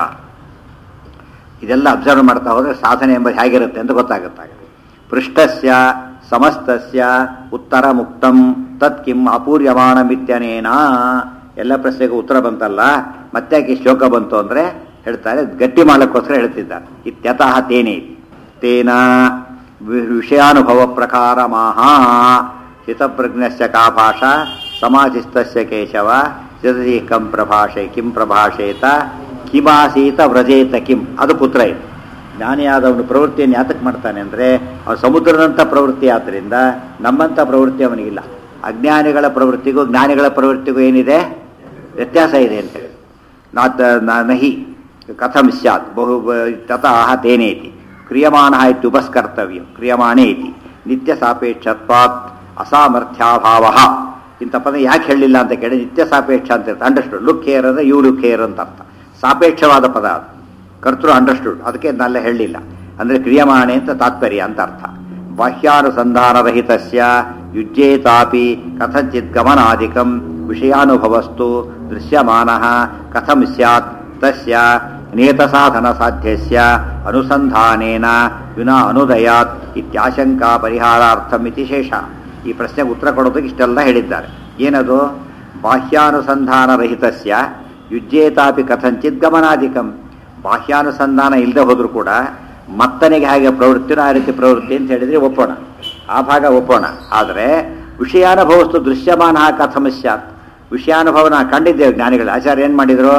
ಇದೆಲ್ಲ ಅಬ್ಸರ್ವ್ ಮಾಡ್ತಾ ಹೋದ್ರೆ ಸಾಧನೆ ಎಂಬುದು ಹೇಗಿರುತ್ತೆ ಅಂತ ಗೊತ್ತಾಗುತ್ತಾಗ ಪೃಷ್ಠಸ್ಯ ಸಮಸ್ತಸ್ಯ ಉತ್ತರ ಮುಕ್ತಂ ತತ್ ಕಿಂ ಅಪೂರ್ಯಮಾನಮಿತ್ಯನೇನ ಎಲ್ಲ ಪ್ರಶ್ನೆಗೂ ಉತ್ತರ ಬಂತಲ್ಲ ಮತ್ತೆ ಯಾಕೆ ಈ ಶ್ಲೋಕ ಬಂತು ಅಂದ್ರೆ ಹೇಳ್ತಾರೆ ಗಟ್ಟಿ ಮಾಡಕ್ಕೋಸ್ಕರ ಹೇಳ್ತಿದ್ದಾರೆ ಇತ್ಯತಃ ತೇನೇ ತೇನ ವಿ- ವಿಷಯಾನುಭವ ಪ್ರಕಾರ ಮಾಹಾ ಹಿತಪ್ರಜ್ಞಸ್ಯ ಕಾ ಭಾಷಾ ಸಮಾಧಿಸ್ಥಸ್ಯ ಕೇಶವ ಜದತಿ ಕಂ ಪ್ರಭಾಷೆ ಕಿಂ ಪ್ರಭಾಷೇತ ಕಿಮಾಸೀತ ವ್ರಜೇತ ಕಿಂ ಅದು ಪುತ್ರ ಇದು ಜ್ಞಾನಿಯಾದವನು ಪ್ರವೃತ್ತಿಯನ್ನು ಯಾತಕ್ಕೆ ಮಾಡ್ತಾನೆ ಅಂದರೆ ಅವನು ಸಮುದ್ರದಂಥ ಪ್ರವೃತ್ತಿ ಆದ್ದರಿಂದ ನಮ್ಮಂಥ ಪ್ರವೃತ್ತಿ ಅವನಿಗಿಲ್ಲ ಅಜ್ಞಾನಿಗಳ ಪ್ರವೃತ್ತಿಗೂ ಜ್ಞಾನಿಗಳ ಪ್ರವೃತ್ತಿಗೂ ಏನಿದೆ ವ್ಯತ್ಯಾಸ ಇದೆ ಅಂತೇಳಿ ನಾತ್ ನ- ನಹಿ ಕಥಂ ಸ್ಯಾತ್ ಬಹು ಬ- ತತಃ ತೇನೇತಿ ಕ್ರಿಯಮಾಣ ಇತ್ಯುಪಸ್ಕರ್ತವ್ಯ ಕ್ರಿಯಮಾಣೇ ಇತಿ ನಿತ್ಯ ಸಾಪೇಕ್ಷತ್ವಾತ್ ಅಸಾಮರ್ಥ್ಯಾಭಾವ ಇಂಥ ಪದ ಯಾಕೆ ಹೇಳಲಿಲ್ಲ ಅಂತ ಕೇಳಿ ನಿತ್ಯ ಸಾಪೇಕ್ಷ ಅಂತ ಇರುತ್ತೆ ಅಂಡರ್ಸ್ಟುಡ್ ಲುಕ್ ಹೇರ್ ಅಂದರೆ ಯು ಲುಕ್ ಹೇರ್ ಅಂತ ಅರ್ಥ ಸಾಪೇಕ್ಷವಾದ ಪದ ಅದು ಕರ್ತೃ ಅಂಡರ್ಸ್ಟುಡ್ ಅದಕ್ಕೆ ನಾಳೆ ಹೇಳಲಿಲ್ಲ ಅಂದರೆ ಕ್ರಿಯಮಾಣೆ ಅಂತ ತಾತ್ಪರ್ಯ ಅಂತ ಅರ್ಥ ಬಾಹ್ಯಾನುಸಂಧಾನರಹಿತಸ್ಯ ಯುಜ್ಯೇತಾಪಿ ಕಥಂಚಿತ್ ಗಮನಾದಿಕಂ ವಿಷಯಾನುಭವಸ್ತು ದೃಶ್ಯಮಾನ ಕಥಂ ಸ್ಯಾತ್ ತಸ್ಯ ನಿಯತಸಾಧನ ಸಾಧ್ಯಸ್ಯ ಅನುಸಂಧಾನೇನ ವಿನಾ ಅನುದಯಾತ್ ಇತ್ಯಾಶಂಕಾ ಪರಿಹಾರಾರ್ಥಂ ಇತಿ ಶೇಷ ಈ ಪ್ರಶ್ನೆಗೆ ಉತ್ತರ ಕೊಡೋದಕ್ಕೆ ಇಷ್ಟೆಲ್ಲ ಹೇಳಿದ್ದಾರೆ ಏನದು ಬಾಹ್ಯಾನುಸಂಧಾನರಹಿತಸ್ಯ ಯುಜ್ಯೇತಾಪಿ ಕಥಂಚಿತ್ ಗಮನಾಧಿಕಂ ಬಾಹ್ಯಾನುಸಂಧಾನ ಇಲ್ಲದೆ ಹೋದರೂ ಕೂಡ ಮತ್ತನಿಗೆ ಹಾಗೆ ಪ್ರವೃತ್ತಿನ ಆ ರೀತಿ ಪ್ರವೃತ್ತಿ ಅಂತ ಹೇಳಿದ್ರೆ ಒಪ್ಪೋಣ ಆ ಭಾಗ ಒಪ್ಪೋಣ ಆದರೆ ವಿಷಯಾನುಭವಸ್ತು ದೃಶ್ಯಮಾನ ಕಥಮ ಸ್ಯಾತ್ ವಿಷಯಾನುಭವನ ಕಂಡಿದ್ದೇವೆ ಜ್ಞಾನಿಗಳು ಆಚಾರ್ಯ ಏನು ಮಾಡಿದರು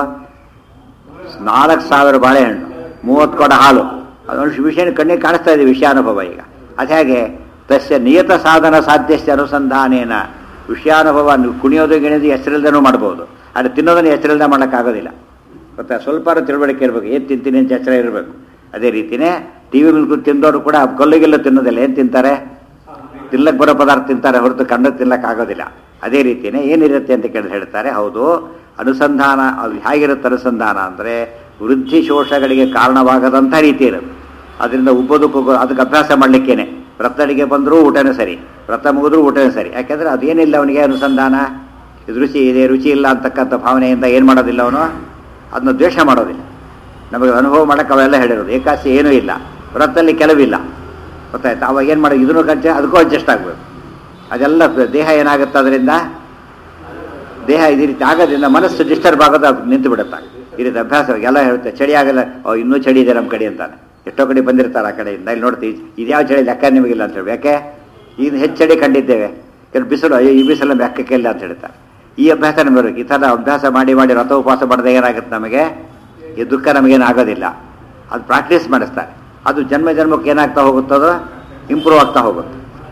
ನಾಲ್ಕು ಸಾವಿರ ಬಾಳೆಹಣ್ಣು ಮೂವತ್ತು ಕೊಡ ಹಾಲು ಅದೊಂದು ವಿಷಯ ಕಣ್ಣಿಗೆ ಕಾಣಿಸ್ತಾ ಇದೆ ವಿಷಯಾನುಭವ ಈಗ ಅದು ಹೇಗೆ ತಸ್ಯ ನಿಯತ ಸಾಧನ ಸಾಧ್ಯಸ್ಯ ಅನುಸಂಧಾನೇನ ವಿಷಯಾನುಭವ ನೀವು ಕುಣಿಯೋದು ಗಿಣಿಯೋದು ಹೆಸರಿಲ್ದೇನೂ ಮಾಡ್ಬೋದು ಆದರೆ ತಿನ್ನೋದನ್ನು ಹೆಸರಿಲ್ದೆ ಮಾಡೋಕ್ಕಾಗೋದಿಲ್ಲ ಗೊತ್ತಾ ಸ್ವಲ್ಪ ತಿಳುವಳಿಕೆ ಇರಬೇಕು ಏನು ತಿಂತೀನಿ ಅಂತ ಎಚ್ಚರ ಇರಬೇಕು ಅದೇ ರೀತಿಯೇ ಟಿ ವಿ ಮೇಲೆ ತಿಂದವರು ಕೂಡ ಕೊಲ್ಲಿಗೆಲ್ಲ ತಿನ್ನೋದಿಲ್ಲ ಏನು ತಿಂತಾರೆ ತಿನ್ನಕ್ಕೆ ಬರೋ ಪದಾರ್ಥ ತಿಂತಾರೆ ಹೊರತು ಕಣ್ಣು ತಿನ್ನಕ್ಕೆ ಆಗೋದಿಲ್ಲ ಅದೇ ರೀತಿಯೇ ಏನಿರುತ್ತೆ ಅಂತ ಕೇಳಿ ಹೇಳ್ತಾರೆ ಹೌದು ಅನುಸಂಧಾನ ಅದು ಹೇಗಿರುತ್ತೆ ಅನುಸಂಧಾನ ಅಂದರೆ ವೃದ್ಧಿ ಶೋಷಗಳಿಗೆ ಕಾರಣವಾಗದಂಥ ರೀತಿ ಇರುತ್ತೆ ಅದರಿಂದ ಉಬ್ಬದಕ್ಕೂ ಅದಕ್ಕೆ ಅಭ್ಯಾಸ ಮಾಡಲಿಕ್ಕೇನೆ ವ್ರತಡಿಗೆ ಬಂದರೂ ಊಟನೇ ಸರಿ ವ್ರತ ಮುಗಿದ್ರೂ ಊಟನೇ ಸರಿ ಯಾಕೆಂದರೆ ಅದೇನಿಲ್ಲ ಅವನಿಗೆ ಅನುಸಂಧಾನ ಇದು ರುಚಿ ಇದೆ ರುಚಿ ಇಲ್ಲ ಅಂತಕ್ಕಂಥ ಭಾವನೆಯಿಂದ ಏನು ಮಾಡೋದಿಲ್ಲ ಅವನು ಅದನ್ನ ದ್ವೇಷ ಮಾಡೋದಿಲ್ಲ ನಮಗೆ ಅನುಭವ ಮಾಡೋಕ್ಕೆ ಅವೆಲ್ಲ ಹೇಳಿರೋದು ಏಕಾಸಿ ಏನೂ ಇಲ್ಲ ವ್ರತದಲ್ಲಿ ಕೆಲವಿಲ್ಲ ಗೊತ್ತಾಯ್ತು ಅವಾಗ ಏನು ಮಾಡೋದು ಇದನ್ನು ಕಚ್ಚ ಅದಕ್ಕೂ ಅಡ್ಜಸ್ಟ್ ಆಗಬೇಕು ಅದೆಲ್ಲ ದೇಹ ಏನಾಗುತ್ತೆ ಅದರಿಂದ ದೇಹ ಇದೇ ರೀತಿ ಆಗೋದ್ರಿಂದ ಮನಸ್ಸು ಡಿಸ್ಟರ್ಬ್ ಆಗೋದು ಅದು ನಿಂತು ಬಿಡುತ್ತೆ ಈ ರೀತಿ ಅಭ್ಯಾಸ ಎಲ್ಲ ಹೇಳುತ್ತೆ ಚಳಿ ಆಗಲ್ಲ ಓ ಇನ್ನೂ ಚಳಿ ಇದೆ ನಮ್ಮ ಕಡೆ ಅಂತಾನೆ ಎಷ್ಟೋ ಕಡೆ ಬಂದಿರ್ತಾರೆ ಆ ಕಡೆಯಿಂದ ಇಲ್ಲಿ ನೋಡ್ತೀವಿ ಇದ್ಯಾವ ಚಳಿ ಲೆಕ್ಕ ನಿಮಗಿಲ್ಲ ಅಂತ ಹೇಳಿ ಯಾಕೆ ಈಗ ಹೆಚ್ಚಡಿ ಕಂಡಿದ್ದೇವೆ ಕೆಲವು ಬಿಸಿಲು ಅಯ್ಯೋ ಈ ಬಿಸಿಲು ಲೆಕ್ಕಕ್ಕೆ ಇಲ್ಲ ಅಂತ ಹೇಳ್ತಾರೆ ಈ ಅಭ್ಯಾಸ ನಮಗೆ ಬರಬೇಕು ಈ ಥರ ಅಭ್ಯಾಸ ಮಾಡಿ ಮಾಡಿ ರಥ ಉಪವಾಸ ಮಾಡಿದಾಗ ಏನಾಗುತ್ತೆ ನಮಗೆ ಈ ದುಃಖ ನಮಗೇನು ಆಗೋದಿಲ್ಲ ಅದು ಪ್ರಾಕ್ಟೀಸ್ ಮಾಡಿಸ್ತಾರೆ ಅದು ಜನ್ಮ ಜನ್ಮಕ್ಕೆ ಏನಾಗ್ತಾ ಹೋಗುತ್ತದೋ ಇಂಪ್ರೂವ್ ಆಗ್ತಾ ಹೋಗುತ್ತೆ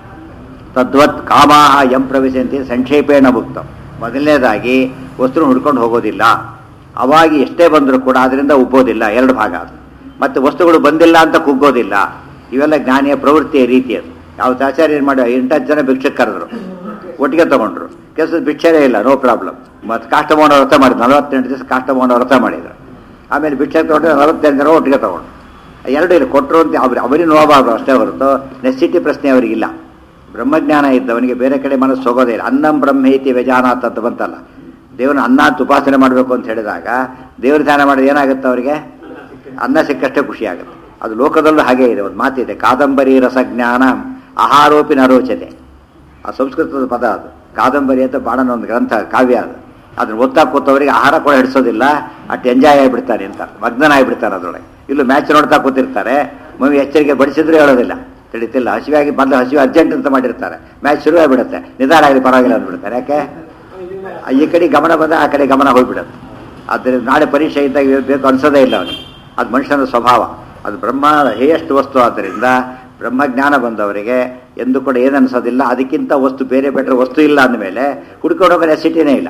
ತದ್ವತ್ ಕಾಮಾಹ ಯಂ ಪ್ರವೇಶಂತಿ ಸಂಕ್ಷೇಪೇಣ ಭುಕ್ತ ಮೊದಲನೇದಾಗಿ ವಸ್ತು ಹುಡ್ಕೊಂಡು ಹೋಗೋದಿಲ್ಲ ಅವಾಗಿ ಎಷ್ಟೇ ಬಂದರೂ ಕೂಡ ಅದರಿಂದ ಉಬ್ಬೋದಿಲ್ಲ ಎರಡು ಭಾಗ ಅದು ಮತ್ತೆ ವಸ್ತುಗಳು ಬಂದಿಲ್ಲ ಅಂತ ಕುಗ್ಗೋದಿಲ್ಲ ಇವೆಲ್ಲ ಜ್ಞಾನಿಯ ಪ್ರವೃತ್ತಿಯ ರೀತಿ ಅದು ಯಾವ ಆಚಾರ್ಯ ಏನು ಮಾಡಿ ಎಂಟತ್ತು ಜನ ಭಿಕ್ಷಕ್ಕೆ ಕರೆದ್ರು ಒಟ್ಟಿಗೆ ತಗೊಂಡ್ರು ಕೆಲಸದ ಭಿಕ್ಷರೇ ಇಲ್ಲ ನೋ ಪ್ರಾಬ್ಲಮ್ ಮತ್ತು ಕಾಷ್ಟಮೋಹನ ವ್ರತ ಮಾಡಿದ್ರು ನಲವತ್ತೆಂಟು ದಿವಸ ಕಾಷ್ಟಮೋಹನ ವ್ರತ ಮಾಡಿದ್ರು ಆಮೇಲೆ ಭಿಕ್ಷೆ ತಗೊಂಡ್ರೆ ನಲವತ್ತೆಂಟು ಜನ ಒಟ್ಟಿಗೆ ತಗೊಂಡು ಎರಡು ಇಲ್ಲ ಕೊಟ್ಟರು ಅಂತ ಅವ್ರು ಅವರಿಗೆ ನೋವಾಗಬಾರ್ದು ಅಷ್ಟೇ ಹೊರತು ನೆಸಿಟಿ ಪ್ರಶ್ನೆ ಅವರಿಗಿಲ್ಲ ಬ್ರಹ್ಮಜ್ಞಾನ ಇದ್ದವನಿಗೆ ಬೇರೆ ಕಡೆ ಮನಸ್ಸು ಹೋಗೋದೇ ಇಲ್ಲ ಅನ್ನಂ ಬ್ರಹ್ಮೇತಿ ವ್ಯಜಾನಾತ್ ಅಂತ ಬಂತಲ್ಲ ದೇವರನ್ನ ಅನ್ನ ಅಂತ ಉಪಾಸನೆ ಮಾಡಬೇಕು ಅಂತ ಹೇಳಿದಾಗ ದೇವ್ರ ಧ್ಯಾನ ಮಾಡಿದ್ರೆ ಏನಾಗುತ್ತೆ ಅವರಿಗೆ ಅನ್ನ ಸಿಕ್ಕಷ್ಟೇ ಖುಷಿ ಆಗುತ್ತೆ ಅದು ಲೋಕದಲ್ಲೂ ಹಾಗೇ ಇದೆ ಒಂದು ಮಾತಿದೆ ಕಾದಂಬರಿ ರಸಜ್ಞಾನ ಆಹಾರೋಪಿ ನರೋಚತೆ ಆ ಸಂಸ್ಕೃತದ ಪದ ಅದು ಕಾದಂಬರಿ ಅಂತ ಬಾಣನ ಒಂದು ಗ್ರಂಥ ಕಾವ್ಯ ಅದು ಅದನ್ನ ಓದ್ತಾ ಕೂತವರಿಗೆ ಆಹಾರ ಕೂಡ ಹಿಡಿಸೋದಿಲ್ಲ ಅಷ್ಟು ಎಂಜಾಯ್ ಆಗಿಬಿಡ್ತಾನೆ ಅಂತ ಮಗ್ನನಾಗಿಬಿಡ್ತಾನೆ ಅದರೊಳಗೆ ಇಲ್ಲೂ ಮ್ಯಾಚ್ ನೋಡ್ತಾ ಕೂತಿರ್ತಾರೆ ಮಮ್ಮಿ ಎಚ್ಚರಿಕೆ ಬಡಿಸಿದ್ರು ಹೇಳೋದಿಲ್ಲ ತಿಳಿತಿಲ್ಲ ಹಸಿವಾಗಿ ಮೊದಲು ಹಸಿವು ಅರ್ಜೆಂಟ್ ಅಂತ ಮಾಡಿರ್ತಾರೆ ಮ್ಯಾಚ್ ಶುರು ಆಗಿಬಿಡುತ್ತೆ ನಿಧಾನ ಆಗಲಿ ಪರವಾಗಿಲ್ಲ ಅಂದ್ಬಿಡ್ತಾರೆ ಯಾಕೆ ಈ ಕಡೆ ಗಮನ ಬಂದ ಆ ಕಡೆ ಗಮನ ಹೋಗ್ಬಿಡುತ್ತೆ ಆದ್ದರಿಂದ ನಾಳೆ ಪರೀಕ್ಷೆ ಇದ್ದಾಗ ಬೇಕು ಅನ್ಸೋದೇ ಇಲ್ಲ ಅವನಿಗೆ ಅದು ಮನುಷ್ಯನ ಸ್ವಭಾವ ಅದು ಬ್ರಹ್ಮ ಹೇಯಷ್ಟು ವಸ್ತು ಆದ್ದರಿಂದ ಬ್ರಹ್ಮಜ್ಞಾನ ಬಂದವರಿಗೆ ಎಂದು ಕೂಡ ಏನು ಅನ್ಸೋದಿಲ್ಲ ಅದಕ್ಕಿಂತ ವಸ್ತು ಬೇರೆ ಬೆಟ್ರೆ ವಸ್ತು ಇಲ್ಲ ಅಂದಮೇಲೆ ಹುಡ್ಕೊಂಡು ಹೋಗೋ ನೆಸಿಟಿನೇ ಇಲ್ಲ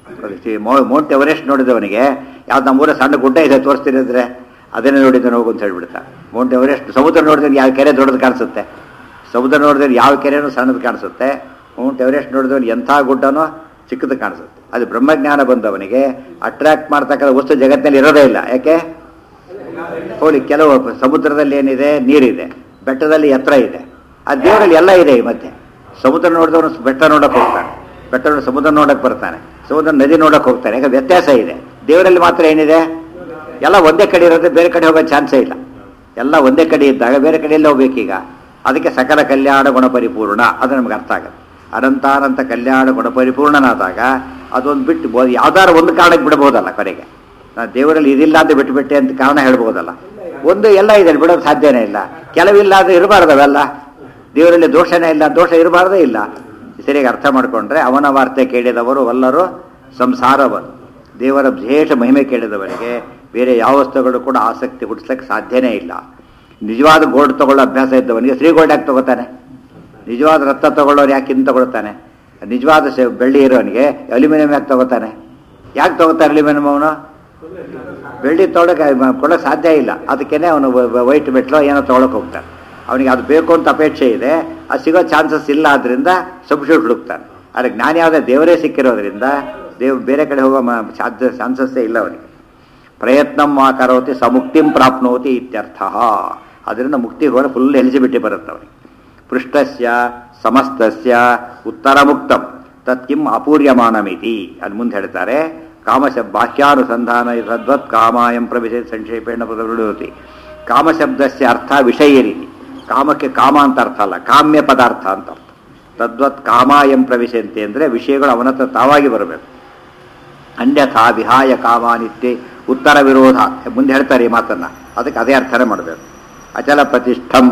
ಮೌಂಟ್ ಎವರೆಸ್ಟ್ ನೋಡಿದವನಿಗೆ ಯಾವ್ದು ನಮ್ಮೂರ ಸಣ್ಣ ಗುಡ್ಡ ಇದೆ ತೋರಿಸ್ತಿರಿದ್ರೆ ಅದನ್ನೇ ನೋಡಿದ್ದಾನೆ ಹೋಗು ಅಂತ ಹೇಳ್ಬಿಡ್ತಾ ಮೌಂಟ್ ಎವರೆಸ್ಟ್ ಸಮುದ್ರ ನೋಡಿದ್ರೆ ಯಾವ ಕೆರೆ ದೊಡ್ಡದು ಕಾಣಿಸುತ್ತೆ ಸಮುದ್ರ ನೋಡಿದ್ರೆ ಯಾವ ಕೆರೆನೂ ಸಣ್ಣದು ಕಾಣಿಸುತ್ತೆ ಮೌಂಟ್ ಎವರೆಸ್ಟ್ ನೋಡಿದವನು ಎಂಥ ಗುಡ್ಡನೋ ಚಿಕ್ಕದು ಕಾಣಿಸುತ್ತೆ ಅದು ಬ್ರಹ್ಮಜ್ಞಾನ ಬಂದವನಿಗೆ ಅಟ್ರಾಕ್ಟ್ ಮಾಡ್ತಕ್ಕಂಥ ವಸ್ತು ಜಗತ್ತಿನಲ್ಲಿ ಇರೋದೇ ಇಲ್ಲ ಯಾಕೆ ಹೋಲಿ ಕೆಲವು ಸಮುದ್ರದಲ್ಲಿ ಏನಿದೆ ನೀರಿದೆ ಬೆಟ್ಟದಲ್ಲಿ ಎತ್ತರ ಇದೆ ಆ ದೇವರಲ್ಲಿ ಎಲ್ಲ ಇದೆ ಈ ಮಧ್ಯೆ ಸಮುದ್ರ ನೋಡಿದವನು ಬೆಟ್ಟ ನೋಡಕ್ಕೆ ಹೋಗ್ತಾನೆ ಬೆಟ್ಟ ನೋಡಿ ಸಮುದ್ರ ನೋಡಕ್ಕೆ ಬರ್ತಾನೆ ಸಮುದ್ರ ನದಿ ನೋಡಕ್ಕೆ ಹೋಗ್ತಾನೆ ಯಾಕೆ ವ್ಯತ್ಯಾಸ ಇದೆ ದೇವರಲ್ಲಿ ಮಾತ್ರ ಏನಿದೆ ಎಲ್ಲ ಒಂದೇ ಕಡೆ ಇರೋದ್ರೆ ಬೇರೆ ಕಡೆ ಹೋಗೋ ಚಾನ್ಸೇ ಇಲ್ಲ ಎಲ್ಲ ಒಂದೇ ಕಡೆ ಇದ್ದಾಗ ಬೇರೆ ಕಡೆಯಲ್ಲಿ ಹೋಗ್ಬೇಕೀಗ ಅದಕ್ಕೆ ಸಕಲ ಕಲ್ಯಾಣ ಗುಣ ಪರಿಪೂರ್ಣ ಅದು ನಮ್ಗೆ ಅರ್ಥ ಆಗುತ್ತೆ ಅನಂತಾನಂತ ಕಲ್ಯಾಣ ಗುಣ ಪರಿಪೂರ್ಣನಾದಾಗ ಅದೊಂದು ಬಿಟ್ಟು ಬೋ ಯಾವ್ದಾರು ಒಂದು ಕಾರಣಕ್ಕೆ ಬಿಡಬಹುದಲ್ಲ ಕೊನೆಗೆ ನಾನು ದೇವರಲ್ಲಿ ಇದಿಲ್ಲ ಅಂತ ಬಿಟ್ಟುಬಿಟ್ಟೆ ಅಂತ ಕಾರಣ ಹೇಳ್ಬೋದಲ್ಲ ಒಂದು ಎಲ್ಲ ಇದೆ ಬಿಡೋದು ಸಾಧ್ಯನೇ ಇಲ್ಲ ಕೆಲವಿಲ್ಲ ಅದು ಇರಬಾರ್ದು ಅವೆಲ್ಲ ದೇವರಲ್ಲಿ ದೋಷನೇ ಇಲ್ಲ ದೋಷ ಇರಬಾರ್ದೇ ಇಲ್ಲ ಸರಿಯಾಗಿ ಅರ್ಥ ಮಾಡಿಕೊಂಡ್ರೆ ಅವನ ವಾರ್ತೆ ಕೇಳಿದವರು ಎಲ್ಲರೂ ಸಂಸಾರವರು ದೇವರ ವಿಶೇಷ ಮಹಿಮೆ ಕೇಳಿದವರಿಗೆ ಬೇರೆ ಯಾವ ವಸ್ತುಗಳು ಕೂಡ ಆಸಕ್ತಿ ಹುಟ್ಟಿಸ್ಲಿಕ್ಕೆ ಸಾಧ್ಯನೇ ಇಲ್ಲ ನಿಜವಾದ ಗೋಲ್ಡ್ ತಗೊಳ್ಳೋ ಅಭ್ಯಾಸ ಇದ್ದವನಿಗೆ ಶ್ರೀ ಗೋಲ್ಡ್ ಯಾಕೆ ತಗೋತಾನೆ ನಿಜವಾದ ರಕ್ತ ತಗೊಳ್ಳೋರು ಯಾಕೆ ಇನ್ನು ತಗೊಳ್ತಾನೆ ನಿಜವಾದ ಸೆ- ಬೆಳ್ಳಿ ಇರೋನಿಗೆ ಅಲ್ಯೂಮಿನಿಯಂ ಯಾಕೆ ತಗೋತಾನೆ ಯಾಕೆ ತಗೋತಾನೆ ಅಲ್ಯೂಮಿನಿಯಂ ಅವನು ಬೆಳ್ಳಿ ತೊಗೊಳಕ್ಕೆ ಕೊಡೋಕೆ ಸಾಧ್ಯ ಇಲ್ಲ ಅದಕ್ಕೇನೆ ಅವನು ವೈಟ್ ಮೆಟ್ಲೋ ಏನೋ ತೊಗೊಳಕ್ಕೆ ಹೋಗ್ತಾನೆ ಅವನಿಗೆ ಅದು ಬೇಕು ಅಂತ ಅಪೇಕ್ಷೆ ಇದೆ ಅದು ಸಿಗೋ ಚಾನ್ಸಸ್ ಇಲ್ಲ ಆದ್ರಿಂದ ಸಬ್ಸ್ಟಿಟ್ಯೂಟ್ ಹುಡುಕ್ತಾನೆ ಆದರೆ ಜ್ಞಾನಿ ಯಾವುದೇ ದೇವರೇ ಸಿಕ್ಕಿರೋದ್ರಿಂದ ದೇವ್ ಬೇರೆ ಕಡೆ ಹೋಗೋ ಮ- ಸಾಧ್ಯ ಚಾನ್ಸಸ್ಸೇ ಇಲ್ಲ ಅವನಿಗೆ ಪ್ರಯತ್ನಂ ಮಾ ಕರೋತಿ ಸಮುಕ್ತಿಂ ಪ್ರಾಪ್ನೋತಿ ಇತ್ಯರ್ಥ ಅದರಿಂದ ಮುಕ್ತಿ ಹೋದ ಫುಲ್ ಎಲಿಜಿಬಿಲಿಟಿ ಬರುತ್ತೆ ಅವನಿಗೆ ಪೃಷ್ಟಸ್ಯ ಸಮಸ್ತಸ್ಯ ಉತ್ತರ ಮುಕ್ತಂ ತತ್ಕಿಂ ಅಪೂರ್ಯಮಾನಮಿತಿ ಅಲ್ಲಿ ಮುಂದೆ ಹೇಳ್ತಾರೆ ಕಾಮಶಬ್ ಬಾಹ್ಯಾನುಸಂಧಾನ ತದ್ವತ್ ಕಾಮಾಯಂ ಪ್ರವೇಶ ಸಂಕ್ಷೇಪೇಣ ಪ್ರವೃಡೋತಿ ಕಾಮಶಬ್ದಸ್ಯ ಅರ್ಥ ವಿಷಯ ರೀತಿ ಕಾಮಕ್ಕೆ ಕಾಮ ಅಂತ ಅರ್ಥ ಅಲ್ಲ ಕಾಮ್ಯ ಪದಾರ್ಥ ಅಂತ ಅರ್ಥ ತದ್ವತ್ ಕಾಮಾಯಂ ಪ್ರವೇಶಂತೆ ಅಂದರೆ ವಿಷಯಗಳು ಅವನ ಹತ್ರ ತಾವಾಗಿ ಬರಬೇಕು ಅನ್ಯಥಾ ವಿಹಾಯ ಕಾಮಾನಿತ್ಯ ಉತ್ತರ ವಿರೋಧ ಮುಂದೆ ಹೇಳ್ತಾರೆ ಈ ಮಾತನ್ನ ಅದಕ್ಕೆ ಅದೇ ಅರ್ಥನೇ ಮಾಡಬೇಕು ಅಚಲ ಪ್ರತಿಷ್ಠಂ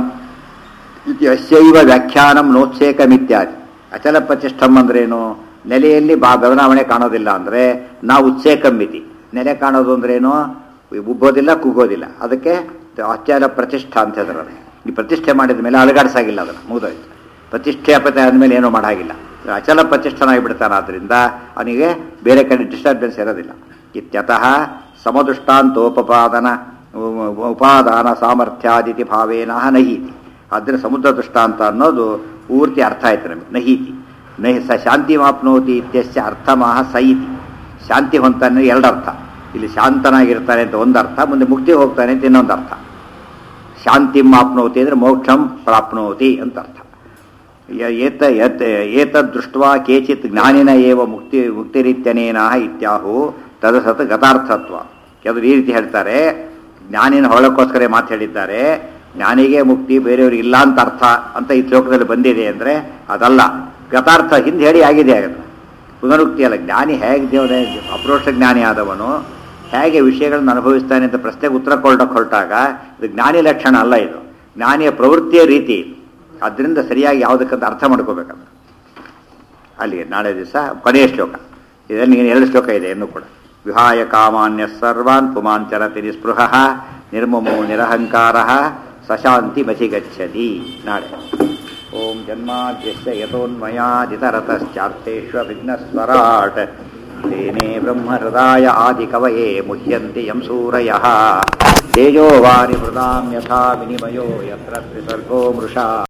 ಇತಿ ಅಸ್ಯೈವ ವ್ಯಾಖ್ಯಾನಂ ನೋತ್ಸೇಕಮಿತ್ಯಾದಿ ಅಚಲ ಪ್ರತಿಷ್ಠಂ ಅಂದ್ರೇನು ನೆಲೆಯಲ್ಲಿ ಬಾ ಬದಲಾವಣೆ ಕಾಣೋದಿಲ್ಲ ಅಂದ್ರೆ ನಾವು ಉತ್ಸೇಕಂ ಮಿತಿ ನೆಲೆ ಕಾಣೋದು ಅಂದ್ರೇನು ಉಬ್ಬೋದಿಲ್ಲ ಕುಗ್ಗೋದಿಲ್ಲ ಅದಕ್ಕೆ ಅಚಲ ಪ್ರತಿಷ್ಠಾ ಅಂತ ಹೇಳಿದ್ರೆ ಈ ಪ್ರತಿಷ್ಠೆ ಮಾಡಿದ ಮೇಲೆ ಅಲಗಾಡಿಸಾಗಿಲ್ಲ ಅದನ್ನು ಮುಗಿದೋಯ್ತು ಪ್ರತಿಷ್ಠೆ ಅಪತೆ ಆದಮೇಲೆ ಏನೂ ಮಾಡಾಗಿಲ್ಲ ಅಚಲ ಪ್ರತಿಷ್ಠನಾಗಿಬಿಡ್ತಾನೆ ಆದ್ದರಿಂದ ಅವನಿಗೆ ಬೇರೆ ಕಡೆ ಡಿಸ್ಟರ್ಬೆನ್ಸ್ ಇರೋದಿಲ್ಲ ಇತ್ಯತಃ ಸಮದುಷ್ಟಾಂತೋಪಪಾದನ ಉಪಾದಾನ ಸಾಮರ್ಥ್ಯಾದಿತಿ ಭಾವೇನ ನಹೀತಿ ಆದ್ದರಿಂದ ಸಮುದ್ರ ದೃಷ್ಟಾಂತ ಅನ್ನೋದು ಪೂರ್ತಿ ಅರ್ಥ ಆಯ್ತು ನಮಗೆ ನಹೀತಿ ನಹಿ ಸ ಶಾಂತಿ ಮಾಪ್ನೋತಿ ಇತ್ಯಸ್ಯ ಅರ್ಥಮಃ ಸ ಇತಿ ಶಾಂತಿ ಹೊಂತಾನೆ ಎರಡು ಅರ್ಥ ಇಲ್ಲಿ ಶಾಂತನಾಗಿರ್ತಾನೆ ಅಂತ ಒಂದು ಅರ್ಥ ಮುಂದೆ ಮುಕ್ತಿ ಹೋಗ್ತಾನೆ ಅಂತ ಇನ್ನೊಂದು ಅರ್ಥ ಶಾಂತಿ ಮಾಪ್ನೋತಿ ಅಂದರೆ ಮೋಕ್ಷಂ ಪ್ರಾಪ್ನೋತಿ ಅಂತ ಅರ್ಥ ಯ- ಏತ ಯತ್ ಏತದ್ದೃಷ್ಟ್ವಾ ಕೇಚಿತ್ ಜ್ಞಾನಿನ ಏವ ಮುಕ್ತಿ ಮುಕ್ತಿರಿತ್ಯನೇನ ಇತ್ಯಾಹು ತದಸತ್ ಗತಾರ್ಥತ್ವ ಕೆಲವರು ಈ ರೀತಿ ಹೇಳ್ತಾರೆ ಜ್ಞಾನಿನ ಹೊಳಕ್ಕೋಸ್ಕರ ಮಾತು ಹೇಳಿದ್ದಾರೆ ಜ್ಞಾನಿಗೆ ಮುಕ್ತಿ ಬೇರೆಯವ್ರಿಗೆ ಇಲ್ಲ ಅಂತ ಅರ್ಥ ಅಂತ ಈ ಶ್ಲೋಕದಲ್ಲಿ ಬಂದಿದೆ ಅಂದರೆ ಅದಲ್ಲ ಗತಾರ್ಥ ಹಿಂದೆ ಹೇಳಿ ಆಗಿದೆ ಅದನ್ನು ಪುನರುಕ್ತಿ ಅಲ್ಲ ಜ್ಞಾನಿ ಹೇಗೆ ದೇವರ ಅಪ್ರೋಕ್ಷ ಜ್ಞಾನಿ ಆದವನು ಹೇಗೆ ವಿಷಯಗಳನ್ನು ಅನುಭವಿಸ್ತಾನೆ ಅಂತ ಪ್ರಶ್ನೆಗೆ ಉತ್ತರ ಕೊಡಕ್ಕೆ ಹೊರಟಾಗ ಇದು ಜ್ಞಾನಿ ಲಕ್ಷಣ ಅಲ್ಲ ಇದು ಜ್ಞಾನಿಯ ಪ್ರವೃತ್ತಿಯ ರೀತಿ ಇದು ಅದರಿಂದ ಸರಿಯಾಗಿ ಯಾವುದಕ್ಕಂತ ಅರ್ಥ ಮಾಡ್ಕೋಬೇಕಂತ ಅಲ್ಲಿಗೆ ನಾಳೆ ದಿವಸ ಕೊನೆಯ ಶ್ಲೋಕ ಇದರಲ್ಲಿ ನೀನು ಎರಡು ಶ್ಲೋಕ ಇದೆ ಇನ್ನೂ ಕೂಡ ವಿಹಾಯ ಕಾಮಾನ್ಯ ಸರ್ವಾನ್ ಪುಮಾಂಚರತಿ ನಿಸ್ಪೃಹ ನಿರ್ಮಮೋ ನಿರಹಂಕಾರ ಸಶಾಂತಿ ಮಸಿ ಗಚ್ಚತಿ ನಾಳೆ ಓಂ ಜನ್ಮಾದ್ಯಸ್ಯ ಯಥೋನ್ಮಯಾದಿತರತಶ್ಚಾರ್ಥೇಶ್ವ ವಿಘ್ನಸ್ವರಾಟ್ तेने ब्रह्महृदाय आदिकवये मुह्यन्ति यं सूरयः तेजोवारि मृदां यथा विनिमयो यत्र त्रिसर्गो मृषा